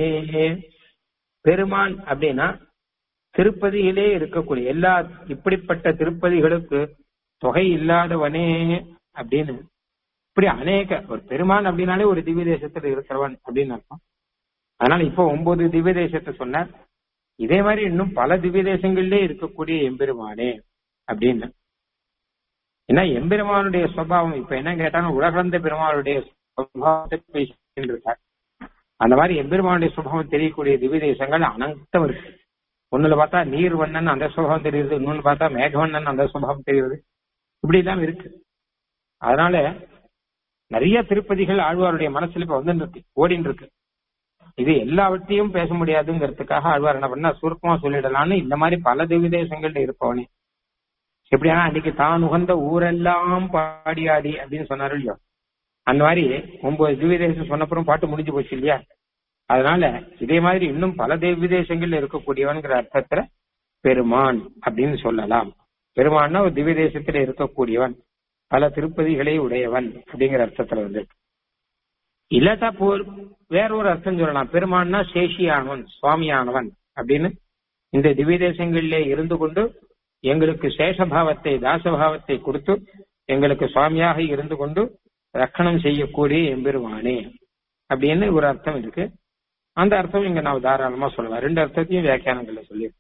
பெருமான் அப்படின்னா திருப்பதியிலே இருக்கக்கூடிய எல்லா இப்படிப்பட்ட திருப்பதிகளுக்கு தொகை இல்லாதவனே அப்படின்னு இப்படி அநேக ஒரு பெருமான் அப்படின்னாலே ஒரு திவ்ய தேசத்துல இருக்கிறவன் அப்படின்னு அர்த்தம் அதனால இப்போ ஒன்பது திவ்ய தேசத்தை சொன்னார் இதே மாதிரி இன்னும் பல திவ்ய தேசங்களிலே இருக்கக்கூடிய எம்பெருமானே அப்படின்னு ஏன்னா எம்பெருமானுடைய சுவாவம் இப்ப என்ன கேட்டாலும் உலகளந்த பெருமானுடைய சுவாவத்தை பேசிட்டு இருக்கார் அந்த மாதிரி எம்பெருமானுடைய சுபாவம் தெரியக்கூடிய திவ்ய தேசங்கள் அனந்தம் இருக்கு ஒண்ணுல பார்த்தா நீர் வண்ணன் அந்த சுபாவம் தெரியுது இன்னொன்னு பார்த்தா மேகவண்ணன் அந்த சுபாவம் தெரியுது இப்படி எல்லாம் இருக்கு அதனால நிறைய திருப்பதிகள் ஆழ்வாருடைய மனசுல இப்ப வந்து இருக்கு ஓடின்னு இருக்கு இது எல்லாவற்றையும் பேச முடியாதுங்கிறதுக்காக ஆழ்வார் என்ன பண்ணா சுருக்கமா சொல்லிடலாம்னு இந்த மாதிரி பல திவ்ய தேசங்கள்ல இருப்பவனே எப்படியானா அன்னைக்கு தான் உகந்த ஊரெல்லாம் பாடியாடி அப்படின்னு சொன்னாரு இல்லையோ அந்த மாதிரி ஒன்பது திவ்ய தேசம் சொன்னப்புறம் பாட்டு முடிஞ்சு போச்சு இல்லையா அதனால இதே மாதிரி இன்னும் பல திவ்ய தேசங்கள்ல இருக்கக்கூடியவன்கிற அர்த்தத்துல பெருமான் அப்படின்னு சொல்லலாம் பெருமான்னா ஒரு திவ்ய தேசத்துல இருக்கக்கூடியவன் பல திருப்பதிகளை உடையவன் அப்படிங்கிற அர்த்தத்துல வந்து இல்லாட்டா போர் வேற ஒரு அர்த்தம் சொல்லலாம் பெருமான்னா சேஷியானவன் சுவாமியானவன் அப்படின்னு இந்த திவ்ய தேசங்களிலே இருந்து கொண்டு எங்களுக்கு சேஷபாவத்தை தாசபாவத்தை கொடுத்து எங்களுக்கு சுவாமியாக இருந்து கொண்டு ரக்கணம் செய்யக்கூடிய எம்பெருமானே அப்படின்னு ஒரு அர்த்தம் இருக்கு அந்த அர்த்தம் இங்க நான் தாராளமா சொல்லலாம் ரெண்டு அர்த்தத்தையும் வியாக்கியானங்கள்ல சொல்லியிருக்கேன்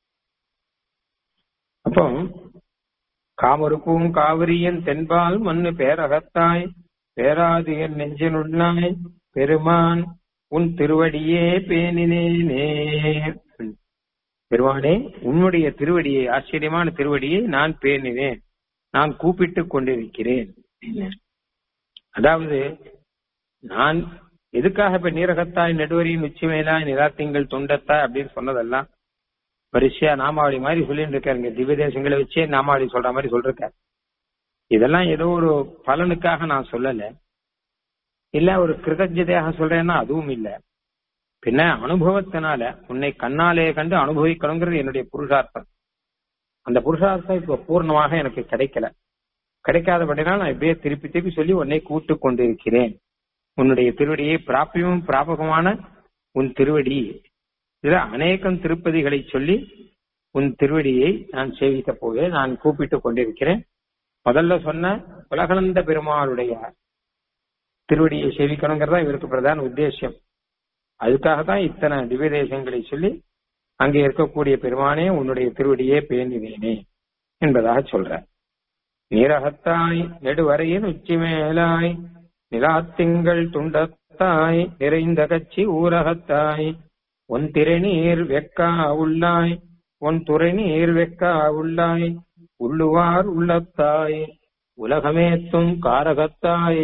அப்போ காமருக்கும் காவிரியன் தென்பால் மண்ணு பேரகத்தாய் பேராதியர் நெஞ்சினுள்ளாய் பெருமான் உன் திருவடியே பேணினேனே பெருமானே உன்னுடைய திருவடியை ஆச்சரியமான திருவடியை நான் பேணினேன் நான் கூப்பிட்டுக் கொண்டிருக்கிறேன் அதாவது நான் எதுக்காக இப்ப நீரகத்தாய் நெடுவரியின் உச்சிமேலாய் நிராத்திங்கள் தொண்டத்தாய் அப்படின்னு சொன்னதெல்லாம் வரிசையா நாமாவளி மாதிரி சொல்லிட்டு இருக்காருங்க திவ்ய தேசங்களை வச்சே நாமாவளி சொல்ற மாதிரி சொல்றாரு இதெல்லாம் ஏதோ ஒரு பலனுக்காக நான் சொல்லல இல்ல ஒரு கிருதஜதையாக சொல்றேன்னா அதுவும் இல்ல பின்ன அனுபவத்தினால உன்னை கண்ணாலே கண்டு அனுபவிக்கணுங்கிறது என்னுடைய புருஷார்த்தம் அந்த புருஷார்த்தம் இப்ப பூர்ணமாக எனக்கு கிடைக்கல கிடைக்காதபடினால் நான் இப்படியே திருப்பி திருப்பி சொல்லி உன்னை கூட்டு கொண்டிருக்கிறேன் உன்னுடைய திருவடியை பிராப்பியமும் பிராபகமான உன் திருவடி இதுல அநேகம் திருப்பதிகளை சொல்லி உன் திருவடியை நான் சேவித்த போது நான் கூப்பிட்டு கொண்டிருக்கிறேன் முதல்ல சொன்ன உலகளந்த பெருமாளுடைய திருவடியை சேவிக்கணுங்கிறதா இவருக்கு பிரதான உத்தேசம் அதுக்காக தான் இத்தனை திவ்ய தேசங்களை சொல்லி அங்கே இருக்கக்கூடிய பெருமானே உன்னுடைய திருவடியே பேணினேனே என்பதாக சொல்ற நீரகத்தாய் நெடுவரையின் உச்சி மேலாய் நிலாத்திங்கள் துண்டத்தாய் நிறைந்த கட்சி ஊரகத்தாய் உன் திரைநீர் வெக்கா உள்ளாய் உன் துறைநீர் வெக்கா உள்ளாய் உள்ளுவார் உள்ளத்தாய் உலகமேத்தும் காரகத்தாய்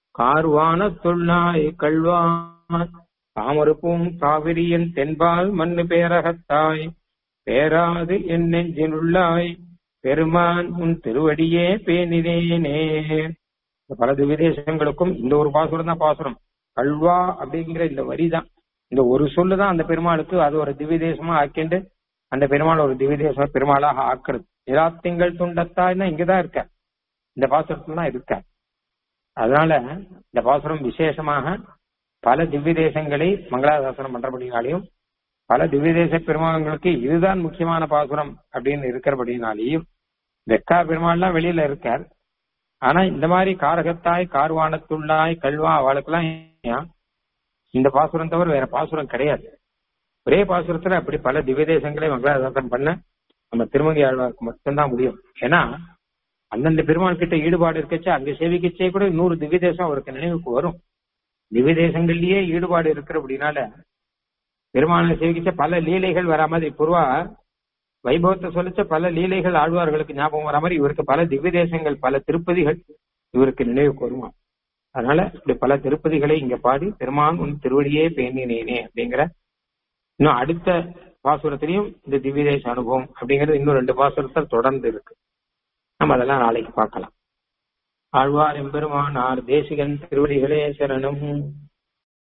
கார்வானத்துள்ளாய் கள்வான் தாமருப்பும் காவிரியின் தென்பால் மண்ணு பேரகத்தாய் பேராது என் நெஞ்சினுள்ளாய் பெருமான் உன் திருவடியே பேணினேனே பல விதேசங்களுக்கும் இந்த ஒரு பாசுரம் தான் பாசுரம் கல்வா அப்படிங்கிற இந்த வரிதான் இந்த ஒரு சொல்லு தான் அந்த பெருமாளுக்கு அது ஒரு திவ்ய தேசமா ஆக்கிண்டு அந்த பெருமாள் ஒரு திவ்ய தேசமா பெருமாளாக ஆக்குறது நிராத்திங்கள் துண்டத்தாய்னா இங்கதான் இருக்க இந்த பாசுரத்துல தான் இருக்க அதனால இந்த பாசுரம் விசேஷமாக பல திவ்ய தேசங்களை மங்களாசாசனம் பண்றபடினாலையும் பல திவ்ய தேச பெருமாளுங்களுக்கு இதுதான் முக்கியமான பாசுரம் அப்படின்னு இருக்கிறபடினாலையும் வெக்கா பெருமாள்லாம் வெளியில இருக்கார் ஆனா இந்த மாதிரி காரகத்தாய் கார்வானத்துள்ளாய் கல்வா அவளுக்கெல்லாம் இந்த பாசுரம் தவிர வேற பாசுரம் கிடையாது ஒரே பாசுரத்துல அப்படி பல திவ்ய தேசங்களை மங்களாதாசம் பண்ண நம்ம திருமங்கி ஆழ்வாருக்கு மட்டும்தான் முடியும் ஏன்னா அந்தந்த பெருமாள் கிட்ட ஈடுபாடு இருக்கச்சே அங்க சேவிக்கச்சே கூட நூறு திவ்ய தேசம் அவருக்கு நினைவுக்கு வரும் திவ்ய தேசங்கள்லயே ஈடுபாடு இருக்கிற அப்படின்னால பெருமாளை சேவிக்கச்ச பல லீலைகள் வரா மாதிரி பொதுவா வைபவத்தை சொல்லிச்ச பல லீலைகள் ஆழ்வார்களுக்கு ஞாபகம் வர மாதிரி இவருக்கு பல திவ்ய தேசங்கள் பல திருப்பதிகள் இவருக்கு நினைவுக்கு வருமா அதனால இப்படி பல திருப்பதிகளை இங்க பாடி பெருமான் உன் திருவடியே பேணினேனே அப்படிங்கிற இன்னும் அடுத்த பாசுரத்திலையும் இந்த திவ்ய தேச அனுபவம் அப்படிங்கிறது இன்னும் ரெண்டு பாசுரத்தில் தொடர்ந்து இருக்கு நம்ம அதெல்லாம் நாளைக்கு பார்க்கலாம் ஆழ்வார் எம்பெருமானார் தேசிகன் திருவடிகளே சரணம்